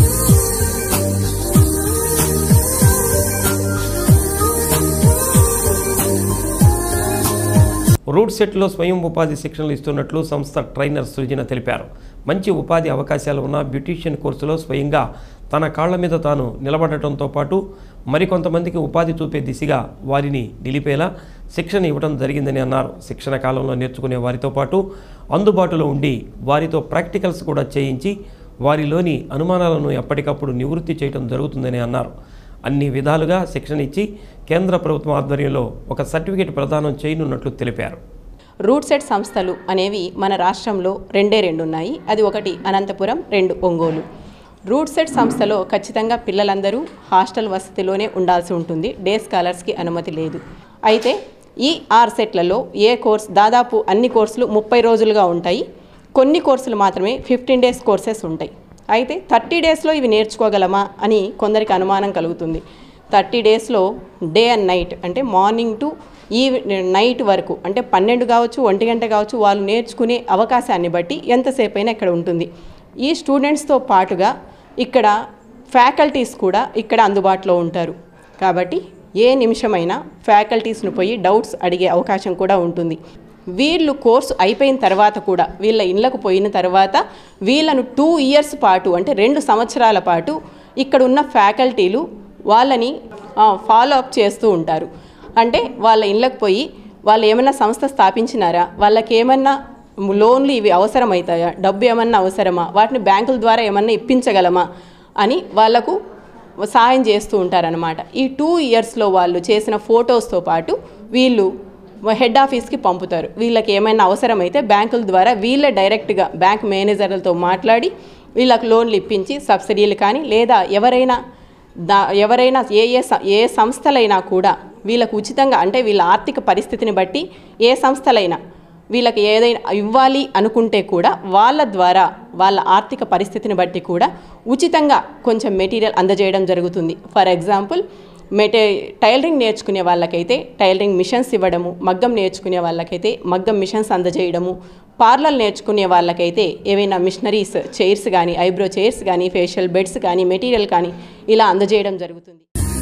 O: రూట్ సెట్లో స్వయం ఉపాధి శిక్షణలు ఇస్తున్నట్లు సంస్థ ట్రైనర్ సృజన తెలిపారు మంచి ఉపాధి అవకాశాలు ఉన్న బ్యూటీషియన్ కోర్సులో స్వయంగా తన కాళ్ల మీద తాను నిలబడటంతో పాటు మరికొంతమందికి ఉపాధి చూపే దిశగా వారిని నిలిపేలా శిక్షణ ఇవ్వడం జరిగిందని అన్నారు శిక్షణ కాలంలో నేర్చుకునే వారితో పాటు అందుబాటులో ఉండి వారితో ప్రాక్టికల్స్ కూడా చేయించి వారిలోని అనుమానాలను ఎప్పటికప్పుడు నివృత్తి చేయడం జరుగుతుందని అన్నారు అన్ని విధాలుగా శిక్షణ ఇచ్చి కేంద్ర ప్రభుత్వం ఆధ్వర్యంలో ఒక సర్టిఫికేట్ ప్రదానం చేయనున్నట్లు తెలిపారు
R: రూట్ సెట్ సంస్థలు అనేవి మన రాష్ట్రంలో రెండే రెండు ఉన్నాయి అది ఒకటి అనంతపురం రెండు ఒంగోలు రూట్ సెట్ సంస్థలో ఖచ్చితంగా పిల్లలందరూ హాస్టల్ వసతిలోనే ఉండాల్సి ఉంటుంది డే స్కాలర్స్కి అనుమతి లేదు అయితే ఈ ఆర్ సెట్లలో ఏ కోర్స్ దాదాపు అన్ని కోర్సులు ముప్పై రోజులుగా ఉంటాయి కొన్ని కోర్సులు మాత్రమే ఫిఫ్టీన్ డేస్ కోర్సెస్ ఉంటాయి అయితే థర్టీ డేస్లో ఇవి నేర్చుకోగలమా అని కొందరికి అనుమానం కలుగుతుంది థర్టీ డేస్లో డే అండ్ నైట్ అంటే మార్నింగ్ టు ఈ నైట్ వరకు అంటే పన్నెండు కావచ్చు ఒంటి గంట కావచ్చు వాళ్ళు నేర్చుకునే అవకాశాన్ని బట్టి ఎంతసేపు అయినా ఇక్కడ ఉంటుంది ఈ స్టూడెంట్స్తో పాటుగా ఇక్కడ ఫ్యాకల్టీస్ కూడా ఇక్కడ అందుబాటులో ఉంటారు కాబట్టి ఏ నిమిషమైనా ఫ్యాకల్టీస్ను పోయి డౌట్స్ అడిగే అవకాశం కూడా ఉంటుంది వీళ్ళు కోర్సు అయిపోయిన తర్వాత కూడా వీళ్ళ ఇళ్ళకు పోయిన తర్వాత వీళ్ళను టూ ఇయర్స్ పాటు అంటే రెండు సంవత్సరాల పాటు ఇక్కడ ఉన్న ఫ్యాకల్టీలు వాళ్ళని ఫాలో అప్ చేస్తూ ఉంటారు అంటే వాళ్ళ ఇళ్ళకు పోయి వాళ్ళు ఏమన్నా సంస్థ స్థాపించినారా వాళ్ళకి ఏమన్నా లోన్లు ఇవి అవసరమవుతాయా డబ్బు ఏమన్నా అవసరమా వాటిని బ్యాంకుల ద్వారా ఏమన్నా ఇప్పించగలమా అని వాళ్ళకు సాయం చేస్తూ ఉంటారనమాట ఈ టూ ఇయర్స్లో వాళ్ళు చేసిన ఫొటోస్తో పాటు వీళ్ళు హెడ్ ఆఫీస్కి పంపుతారు వీళ్ళకి ఏమైనా అవసరమైతే బ్యాంకుల ద్వారా వీళ్ళే డైరెక్ట్గా బ్యాంక్ మేనేజర్లతో మాట్లాడి వీళ్ళకి లోన్లు ఇప్పించి సబ్సిడీలు కానీ లేదా ఎవరైనా దా ఎవరైనా ఏ ఏ స- ఏ సంస్థలైనా కూడా వీళ్ళకు ఉచితంగా అంటే వీళ్ళ ఆర్థిక పరిస్థితిని బట్టి ఏ సంస్థలైనా వీళ్ళకి ఏదైనా ఇవ్వాలి అనుకుంటే కూడా వాళ్ళ ద్వారా వాళ్ళ ఆర్థిక పరిస్థితిని బట్టి కూడా ఉచితంగా కొంచెం మెటీరియల్ అందజేయడం జరుగుతుంది ఫర్ ఎగ్జాంపుల్ మెటే టైలరింగ్ నేర్చుకునే వాళ్ళకైతే టైలరింగ్ మిషన్స్ ఇవ్వడము మగ్గం నేర్చుకునే వాళ్ళకైతే మగ్గం మిషన్స్ అందజేయడము పార్లర్ నేర్చుకునే వాళ్ళకైతే ఏవైనా మిషనరీస్ చైర్స్ కానీ ఐబ్రో చైర్స్ కానీ ఫేషియల్ బెడ్స్ కానీ మెటీరియల్ కానీ ఇలా అందజేయడం జరుగుతుంది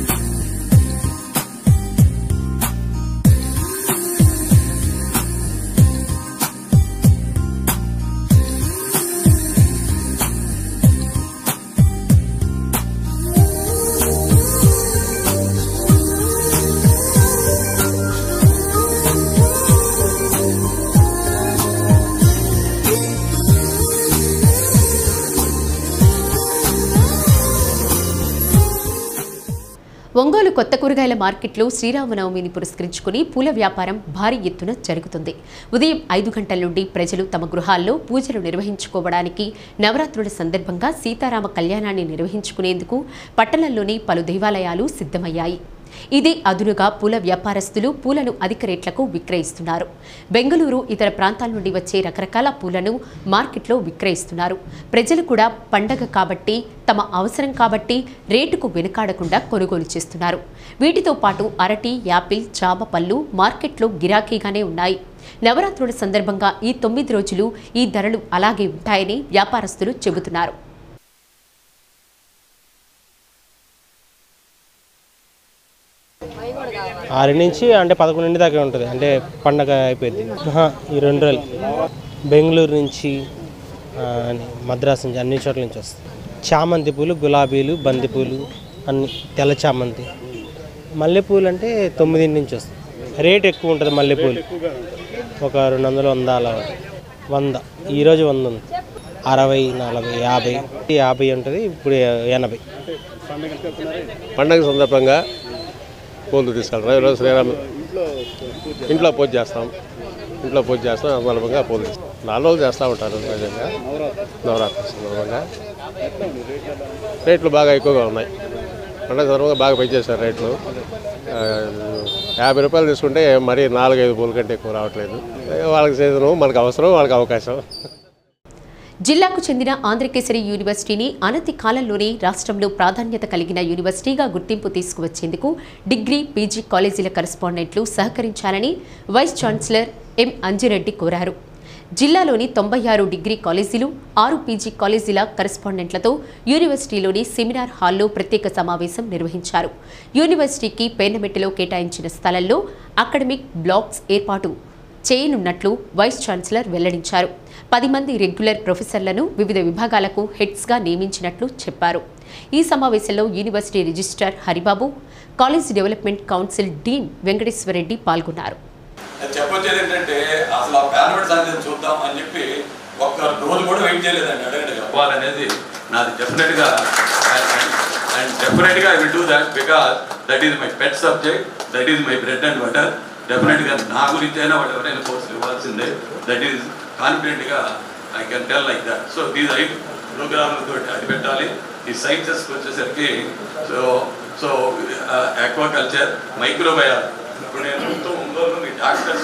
A: ఒంగోలు కొత్త కూరగాయల మార్కెట్లో శ్రీరామనవమిని పురస్కరించుకుని పూల వ్యాపారం భారీ ఎత్తున జరుగుతుంది ఉదయం ఐదు గంటల నుండి ప్రజలు తమ గృహాల్లో పూజలు నిర్వహించుకోవడానికి నవరాత్రుల సందర్భంగా సీతారామ కళ్యాణాన్ని నిర్వహించుకునేందుకు పట్టణంలోని పలు దేవాలయాలు సిద్ధమయ్యాయి ఇదే అదునుగా పూల వ్యాపారస్తులు పూలను అధిక రేట్లకు విక్రయిస్తున్నారు బెంగళూరు ఇతర ప్రాంతాల నుండి వచ్చే రకరకాల పూలను మార్కెట్లో విక్రయిస్తున్నారు ప్రజలు కూడా పండగ కాబట్టి తమ అవసరం కాబట్టి రేటుకు వెనుకాడకుండా కొనుగోలు చేస్తున్నారు వీటితో పాటు అరటి యాపిల్ జామ పళ్ళు మార్కెట్లో గిరాకీగానే ఉన్నాయి నవరాత్రుల సందర్భంగా ఈ తొమ్మిది రోజులు ఈ ధరలు అలాగే ఉంటాయని వ్యాపారస్తులు చెబుతున్నారు
S: ఆరు నుంచి అంటే పదకొండింటి దాకా ఉంటుంది అంటే పండగ అయిపోయింది ఆహా, ఈ రెండు రోజులు బెంగళూరు నుంచి ఆ, మద్రాసు నుంచి అన్ని చోట్ల నుంచి వస్తాయి చామంతి పూలు గులాబీలు బంతి పూలు అన్ని తెల్ల చామంతి మల్లెపూలు అంటే తొమ్మిదింటి నుంచి వస్తాయి రేట్ ఎక్కువ ఉంటుంది మల్లెపూలు ఒక రెండు వందలు వంద అలా వంద ఈరోజు వంద ఉంది అరవై నలభై యాభై యాభై ఉంటుంది ఇప్పుడు ఎనభై
T: పండగ సందర్భంగా పూలు తీసుకెళ్తాం ఈరోజు శ్రీరామ ఇంట్లో పూజ చేస్తాం ఇంట్లో పూజ చేస్తాం ఆ సందర్భంగా పూలు తీస్తాం నాలుగు రోజులు చేస్తూ ఉంటారు నిజంగా నవరాత్రి సందర్భంగా రేట్లు బాగా ఎక్కువగా ఉన్నాయి పండగ సందర్భంగా బాగా పెంచేశారు రేట్లు ఆ, యాభై రూపాయలు తీసుకుంటే మరీ నాలుగైదు పూల కంటే ఎక్కువ రావట్లేదు వాళ్ళకి సీజను మనకు అవసరం వాళ్ళకి అవకాశం
A: జిల్లాకు చెందిన ఆంధ్రకేసరి యూనివర్సిటీని అనతి కాలంలోనే రాష్ట్రంలో ప్రాధాన్యత కలిగిన యూనివర్సిటీగా గుర్తింపు తీసుకువచ్చేందుకు డిగ్రీ పీజీ కాలేజీల కరెస్పాండెంట్లు సహకరించాలని వైస్ ఛాన్సలర్ ఎం అంజిరెడ్డి కోరారు జిల్లాలోని తొంభై ఆరు డిగ్రీ కాలేజీలు ఆరు పీజీ కాలేజీల కరెస్పాండెంట్లతో యూనివర్సిటీలోని సెమినార్ హాల్లో ప్రత్యేక సమావేశం నిర్వహించారు యూనివర్సిటీకి పేర్నమెట్టలో కేటాయించిన స్థలంలో అకాడమిక్ బ్లాక్స్ ఏర్పాటు చేయనున్నట్లు వైస్ ఛాన్సలర్ వెల్లడించారు పది మంది రెగ్యులర్ ప్రొఫెసర్లను వివిధ విభాగాలకు హెడ్స్గా నియమించినట్లు చెప్పారు ఈ సమావేశంలో university registrar Haribabu college development council dean Venkateswara Reddy పాల్గొన్నారు
U: చెప్పొచ్చేది ఏంటంటే అసలు ఆ ప్యానమెంట్ సంగతి చూద్దాం అని చెప్పి ఒక్క రోజు కూడా వెయిట్ చేయలేదండి అడగండి చెప్పాలనేది నాది డెఫినెట్గా అండ్ డెఫినెట్గా I will do that because that is my pet subject that is my bread and butter డెఫినెట్గా నా గురించి అయినా వాళ్ళు ఎవరైనా కోర్సులు ఇవ్వాల్సిందే దట్ ఈస్ కాన్ఫిడెంట్గా I can tell like that so these I ప్రోగ్రామ్లతో అది పెట్టాలి ఈ సైన్సెస్కి వచ్చేసరికి సో సో ఆక్వాకల్చర్ మైక్రోబయాలజీ ఇప్పుడు నేను మొత్తం ఒంగోలు మీ డాక్టర్స్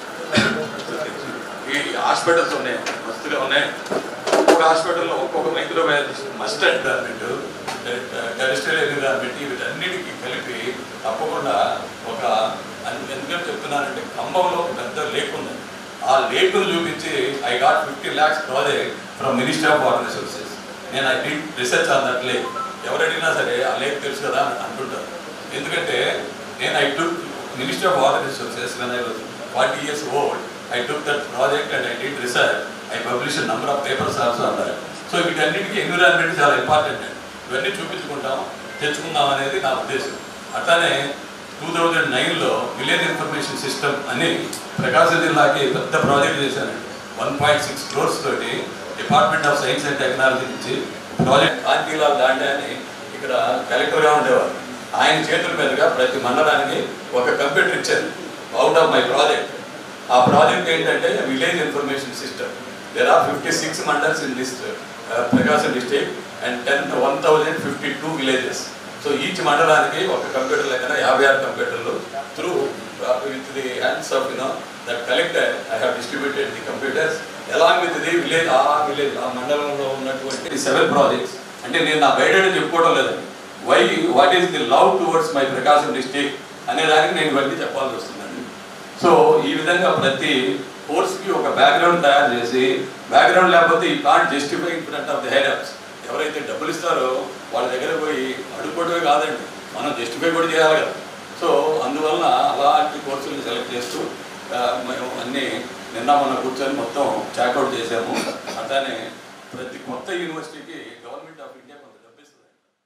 U: ఈ హాస్పిటల్స్ ఉన్నాయి మస్తుగా ఉన్నాయి ఒక్కొక్క హాస్పిటల్లో ఒక్కొక్క microbiologist must environment terrestrial environment వీటన్నిటికీ కలిపి తప్పకుండా ఒక అన్- ఎందుకంటే చెప్తున్నానంటే ఖమ్మంలో ఒక పెద్ద లేక్ ఉంది ఆ లేకును చూపించి I got fifty lakhs project from minister of water resources నేను I did research on that lake ఎవరు అడిగినా సరే ఆ లేక్ తెలుసు కదా అని అంటుంటారు ఎందుకంటే నేను I took minister of water resources when I was forty years old I took that project and I did research I publish number of papers also అన్నారు సో వీటన్నిటికీ ఎన్విరాన్మెంట్ చాలా ఇంపార్టెంట్ అండి ఇవన్నీ చూపించుకుంటాం తెచ్చుకుందాం అనేది నా ఉద్దేశం అట్లానే టూ థౌజండ్ నైన్లో విలేజ్ ఇన్ఫర్మేషన్ సిస్టమ్ అని ప్రకాశం జిల్లాకి పెద్ద ప్రాజెక్ట్ చేశానండి వన్ పాయింట్ సిక్స్ క్రోర్స్ తోటి department of science and technology నుంచి ప్రాజెక్ట్ కాంతిలాల్ దాండే అని ఇక్కడ కలెక్టర్గా ఉండేవారు ఆయన చేతుల మీదుగా ప్రతి మండలానికి ఒక కంప్యూటర్ ఇచ్చారు అవుట్ ఆఫ్ మై ప్రాజెక్ట్ ఆ ప్రాజెక్ట్ ఏంటంటే village information system there are fifty six mandals in this Prakasam district and ten one thousand fifty two villages so each మండలానికి ఒక కంప్యూటర్ లెక్కన యాభై ఆరు కంప్యూటర్లు through with the hands of you know that collector I have distributed the computers along with the village ఆ village ఆ మండలంలో ఉన్నటువంటి సెవెన్ ప్రాజెక్ట్స్ అంటే నేను నా గైడెడ్ చెప్పుకోవడం లేదండి why what is the love towards my Prakasam district అనే దానికి నేను ఇవన్నీ చెప్పాల్సి వస్తుందండి సో ఈ విధంగా ప్రతి కోర్స్కి ఒక బ్యాక్గ్రౌండ్ తయారు చేసి బ్యాక్గ్రౌండ్ లేకపోతే ఈ can't justify in front of the higher ups ఎవరైతే డబ్బులు ఇస్తారో వాళ్ళ దగ్గర పోయి అడుక్కోవడమే కాదండి మనం జస్టిఫై కూడా చేయాలి కదా సో అందువలన అలాంటి కోర్సులు సెలెక్ట్ చేస్తూ ఆ, మేము అన్నీ నిన్న మొన్న కూర్చొని మొత్తం చాకౌట్ చేసాము అట్లానే ప్రతి కొత్త యూనివర్సిటీకి గవర్నమెంట్ ఆఫ్ ఇండియా కొంత డబ్బు ఇస్తుంది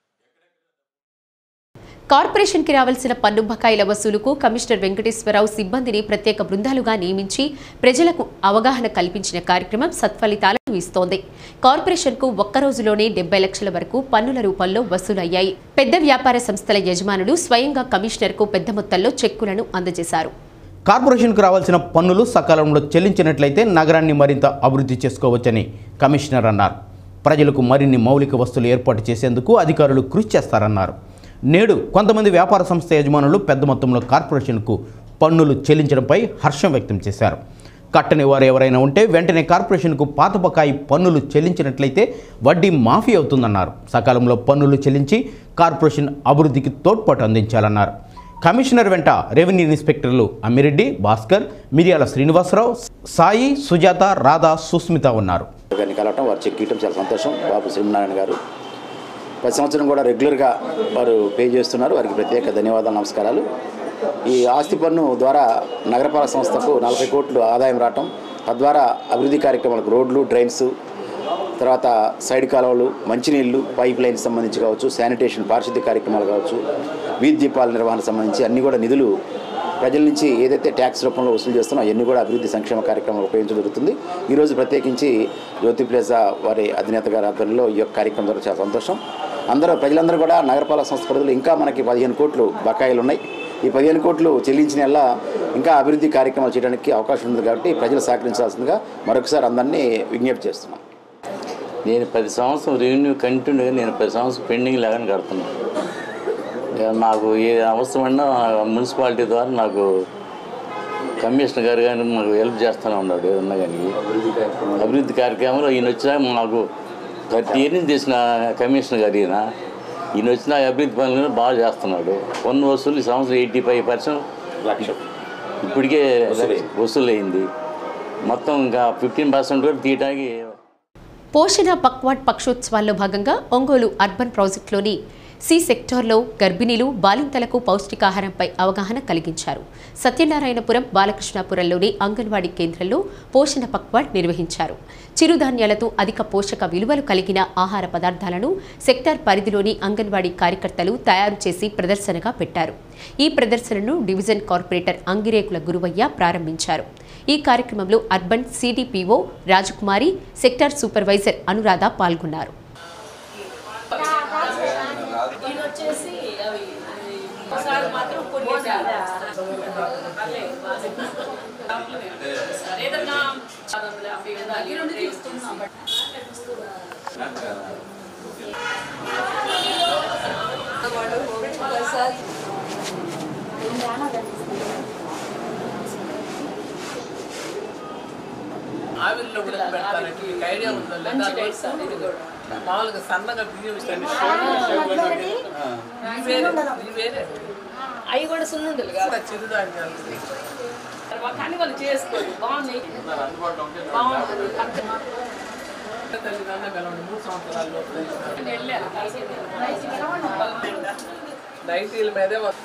A: కార్పొరేషన్కి రావాల్సిన పన్ను బకాయిల వసూలుకు కమిషనర్ వెంకటేశ్వరరావు సిబ్బందిని ప్రత్యేక బృందాలుగా నియమించి ప్రజలకు అవగాహన కల్పించిన కార్యక్రమం సత్ఫలితాలను ఇస్తోంది కార్పొరేషన్కు ఒక్క రోజులోనే డెబ్బై లక్షల వరకు పన్నుల రూపంలో వసూలయ్యాయి పెద్ద వ్యాపార సంస్థల యజమానులు స్వయంగా కమిషనర్కు పెద్ద మొత్తంలో చెక్కులను అందజేశారు
V: కార్పొరేషన్కు రావాల్సిన పన్నులు సకాలంలో చెల్లించినట్లయితే నగరాన్ని మరింత అభివృద్ధి చేసుకోవచ్చని కమిషనర్ అన్నారు ప్రజలకు మరిన్ని మౌలిక వస్తువులు ఏర్పాటు చేసేందుకు అధికారులు కృషి చేస్తారన్నారు నేడు కొంతమంది వ్యాపార సంస్థ యజమానులు పెద్ద మొత్తంలో కార్పొరేషన్కు పన్నులు చెల్లించడంపై హర్షం వ్యక్తం చేశారు కట్టని వారు ఎవరైనా ఉంటే వెంటనే కార్పొరేషన్కు పాత బకాయి పన్నులు చెల్లించినట్లయితే వడ్డీ మాఫీ అవుతుందన్నారు సకాలంలో పన్నులు చెల్లించి కార్పొరేషన్ అభివృద్ధికి తోడ్పాటు అందించాలన్నారు కమిషనర్ వెంట రెవెన్యూ ఇన్స్పెక్టర్లు అమ్మిరెడ్డి భాస్కర్ మిరియాల శ్రీనివాసరావు సాయి సుజాత రాధా సుస్మిత ఉన్నారు
B: గారిని కలవటం వారు చెక్ ఇవ్వటం చాలా సంతోషం బాబు శ్రీనారాయణ గారు ప్రతి సంవత్సరం కూడా రెగ్యులర్గా వారు పే చేస్తున్నారు వారికి ప్రత్యేక ధన్యవాదాలు నమస్కారాలు ఈ ఆస్తి పన్ను ద్వారా నగరపాలక సంస్థకు నలభై కోట్లు ఆదాయం రావటం తద్వారా అభివృద్ధి కార్యక్రమాలకు రోడ్లు డ్రైన్స్ తర్వాత సైడ్ కాలువలు మంచినీళ్లు పైప్ లైన్ సంబంధించి కావచ్చు శానిటేషన్ పారిశుద్ధ్య కార్యక్రమాలు కావచ్చు వీధి దీపాల నిర్వహణకు సంబంధించి అన్ని కూడా నిధులు ప్రజల నుంచి ఏదైతే ట్యాక్స్ రూపంలో వసూలు చేస్తున్నా అవన్నీ కూడా అభివృద్ధి సంక్షేమ కార్యక్రమాలు ఉపయోగించడం జరుగుతుంది ఈరోజు ప్రత్యేకించి జ్యోతి ప్లేజా వారి అధినేత గారి ఆధ్వర్యంలో ఈ యొక్క కార్యక్రమం ద్వారా చాలా సంతోషం అందరూ ప్రజలందరూ కూడా నగరపాలక సంస్థ పరిధిలో ఇంకా మనకి పదిహేను కోట్లు బకాయిలు ఉన్నాయి ఈ పదిహేను కోట్లు చెల్లించిన వల్ల ఇంకా అభివృద్ధి కార్యక్రమాలు చేయడానికి అవకాశం ఉంది కాబట్టి ప్రజలు సహకరించాల్సిందిగా మరొకసారి అందరినీ విజ్ఞప్తి చేస్తున్నాం
E: నేను పది సంవత్సరం రెవెన్యూ కంటిన్యూగా నేను పది సంవత్సరం పెండింగ్ లాగానే కడుతున్నాను ఇక నాకు ఏ అవసరమైనా మున్సిపాలిటీ ద్వారా నాకు కమిషనర్ గారు కానీ మాకు హెల్ప్ చేస్తూనే ఉన్నాడు ఏదన్నా కానీ అభివృద్ధి కార్యక్రమంలో ఈయన వచ్చినా మాకు థర్టీ ఇయర్ నుంచి చేసిన కమిషనర్ గారు ఈయన ఈయన వచ్చిన అభివృద్ధి పనులు బాగా చేస్తున్నాడు పన్ను వసూలు ఈ సంవత్సరం ఎయిటీ ఫైవ్ పర్సెంట్ ఇప్పటికే వసూలు అయింది మొత్తం ఇంకా ఫిఫ్టీన్ పర్సెంట్ కూడా తీయడానికి
A: పోషణ పక్వాడ్ పక్షోత్సవాల్లో భాగంగా ఒంగోలు అర్బన్ ప్రాజెక్టులోని సి సెక్టార్లో గర్భిణీలు బాలింతలకు పౌష్టికాహారంపై అవగాహన కలిగించారు సత్యనారాయణపురం బాలకృష్ణాపురంలోని అంగన్వాడీ కేంద్రంలో పోషణ పక్వాడ్ నిర్వహించారు చిరుధాన్యాలతో అధిక పోషక విలువలు కలిగిన ఆహార పదార్థాలను సెక్టార్ పరిధిలోని అంగన్వాడీ కార్యకర్తలు తయారు చేసి ప్రదర్శనగా పెట్టారు ఈ ప్రదర్శనను డివిజన్ కార్పొరేటర్ అంగిరేకుల గురువయ్య ప్రారంభించారు ఈ కార్యక్రమంలో urban CDPO Rajakumari sector supervisor Anuradha పాల్గొన్నారు
W: ఇది వచ్చేసి అవి ఒకసారి మాత్రం కొన్ని ఏదన్నా దగ్గర నుండి తీసుకున్నాం
X: ఆవిరిలో ఉడకబెడతారంటే మీకు ఐడియా ఉందో లేదా
W: మంచి డైట్ సార్ ఇది కూడా
X: మామూలుగా సన్నగా బియ్యం ఇస్తాను ఇవి వేరే
W: అవి కూడా సున్నుండలు కాదు
X: చిరుధాన్యాలు
W: కానీ వాళ్ళు చేసుకోరు బాగున్నాయి బాగుంటుంది
X: తల్లిదండ్రులు కలవండి మూడు సంవత్సరాల లోపల నైటీల మీదే మొత్తం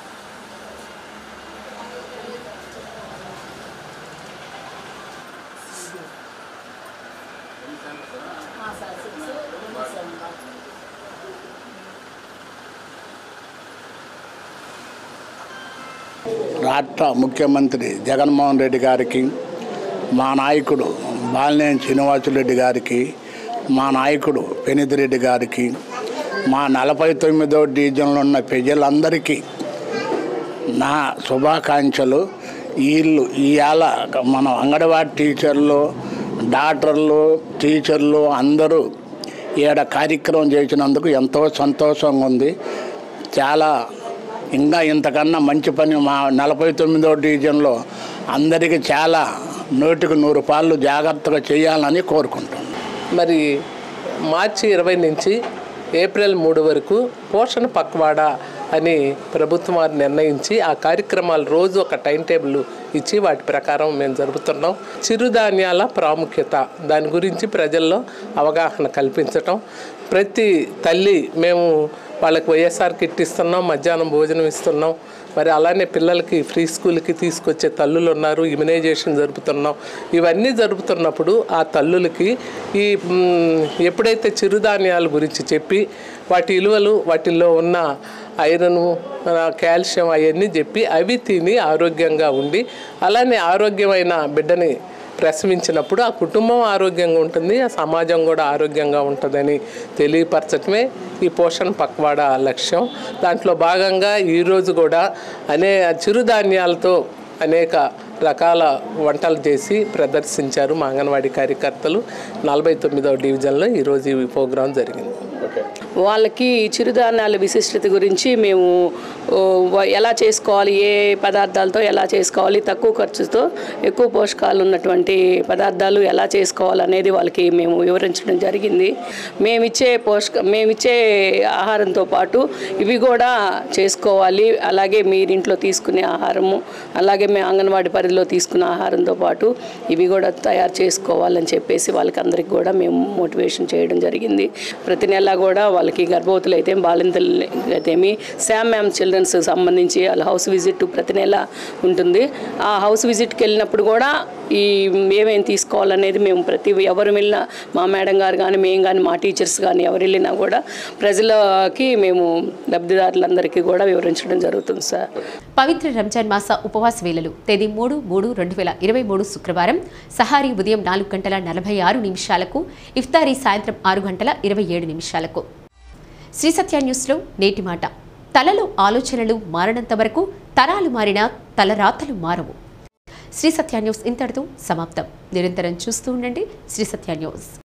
Y: రాష్ట్ర ముఖ్యమంత్రి జగన్మోహన్ రెడ్డి గారికి మా నాయకుడు బాలినేని శ్రీనివాసులరెడ్డి గారికి మా నాయకుడు పెనిదిరెడ్డి గారికి మా నలభై తొమ్మిదో డివిజన్లో ఉన్న ప్రజలందరికీ నా శుభాకాంక్షలు వీళ్ళు ఇవాళ మన అంగన్వాడీ టీచర్లు డాక్టర్లు టీచర్లు అందరూ ఈడ కార్యక్రమం చేసినందుకు ఎంతో సంతోషంగా ఉంది చాలా ఇంకా ఇంతకన్నా మంచి పని మా నలభై తొమ్మిదో డివిజన్లో అందరికీ చాలా నూటికి నూరు పాళ్ళు జాగ్రత్తగా చేయాలని కోరుకుంటున్నాను
X: మరి మార్చి ఇరవై నుంచి ఏప్రిల్ మూడు వరకు పోషణ పక్వాడా అని ప్రభుత్వం వారు నిర్ణయించి ఆ కార్యక్రమాలు రోజు ఒక టైం టేబుల్ ఇచ్చి వాటి ప్రకారం మేము జరుపుతున్నాం చిరుధాన్యాల ప్రాముఖ్యత దాని గురించి ప్రజల్లో అవగాహన కల్పించటం ప్రతి తల్లి మేము వాళ్ళకి వైఎస్ఆర్ కిట్ ఇస్తున్నాం మధ్యాహ్నం భోజనం ఇస్తున్నాం మరి అలానే పిల్లలకి ఫ్రీ స్కూల్కి తీసుకొచ్చే తల్లులు ఉన్నారు ఇమ్యునైజేషన్ జరుపుతున్నాం ఇవన్నీ జరుపుతున్నప్పుడు ఆ తల్లులకి ఈ మ్, ఎప్పుడైతే చిరుధాన్యాల గురించి చెప్పి వాటి విలువలు వాటిల్లో ఉన్న ఐరన్ కాల్షియం అవన్నీ చెప్పి అవి తిని ఆరోగ్యంగా ఉండి అలానే ఆరోగ్యమైన బిడ్డని ప్రసవించినప్పుడు ఆ కుటుంబం ఆరోగ్యంగా ఉంటుంది ఆ సమాజం కూడా ఆరోగ్యంగా ఉంటుందని తెలియపరచటమే ఈ పోషణ పక్వాడా లక్ష్యం దాంట్లో భాగంగా ఈరోజు కూడా అనే చిరుధాన్యాలతో అనేక రకాల వంటలు చేసి ప్రదర్శించారు మా అంగన్వాడీ కార్యకర్తలు నలభై తొమ్మిదవ డివిజన్లో ఈరోజు ఈ ప్రోగ్రాం జరిగింది
W: వాళ్ళకి చిరుధాన్యాల విశిష్టత గురించి మేము ఓ, వ- ఎలా చేసుకోవాలి ఏ పదార్థాలతో ఎలా చేసుకోవాలి తక్కువ ఖర్చుతో ఎక్కువ పోషకాలు ఉన్నటువంటి పదార్థాలు ఎలా చేసుకోవాలి అనేది వాళ్ళకి మేము వివరించడం జరిగింది మేమిచ్చే పోషక మేమిచ్చే ఆహారంతో పాటు ఇవి కూడా చేసుకోవాలి అలాగే మీరింట్లో తీసుకునే ఆహారము అలాగే మేము అంగన్వాడీ పరిధిలో తీసుకునే ఆహారంతో పాటు ఇవి కూడా తయారు చేసుకోవాలని చెప్పేసి వాళ్ళకి అందరికి కూడా మేము మోటివేషన్ చేయడం జరిగింది ప్రతి నెల కూడా వాళ్ళకి గర్భవతులు అయితే బాలింతలు అయితేమి శామ్ మ్యామ్ చిల్డ్రన్స్ సంబంధించి వాళ్ళ హౌస్ విజిట్ ప్రతి నెల ఉంటుంది ఆ హౌస్ విజిట్కి వెళ్ళినప్పుడు కూడా ఈ ఏమేమి తీసుకోవాలనేది మేము ప్రతి ఎవరు వెళ్ళినా మా మేడం గారు కానీ మేము కానీ మా టీచర్స్ కానీ ఎవరు వెళ్ళినా కూడా ప్రజలకి మేము లబ్ధిదారులందరికీ కూడా వివరించడం జరుగుతుంది సార్
A: పవిత్ర రంజాన్ మాస ఉపవాస వేళలు తేదీ మూడు మూడు రెండు వేల ఇరవై మూడు శుక్రవారం సహారీ ఉదయం నాలుగు గంటల నలభై ఆరు నిమిషాలకు ఇఫ్తారీ సాయంత్రం ఆరు గంటల ఇరవై ఏడు నిమిషాలకు శ్రీ సత్య న్యూస్లో నేటి మాట తలలో ఆలోచనలు మారనంత వరకు తరాలు మారినా తలరాతలు మారవు శ్రీ సత్య న్యూస్ ఇంతటితో సమాప్తం నిరంతరం చూస్తూ ఉండండి శ్రీ సత్య న్యూస్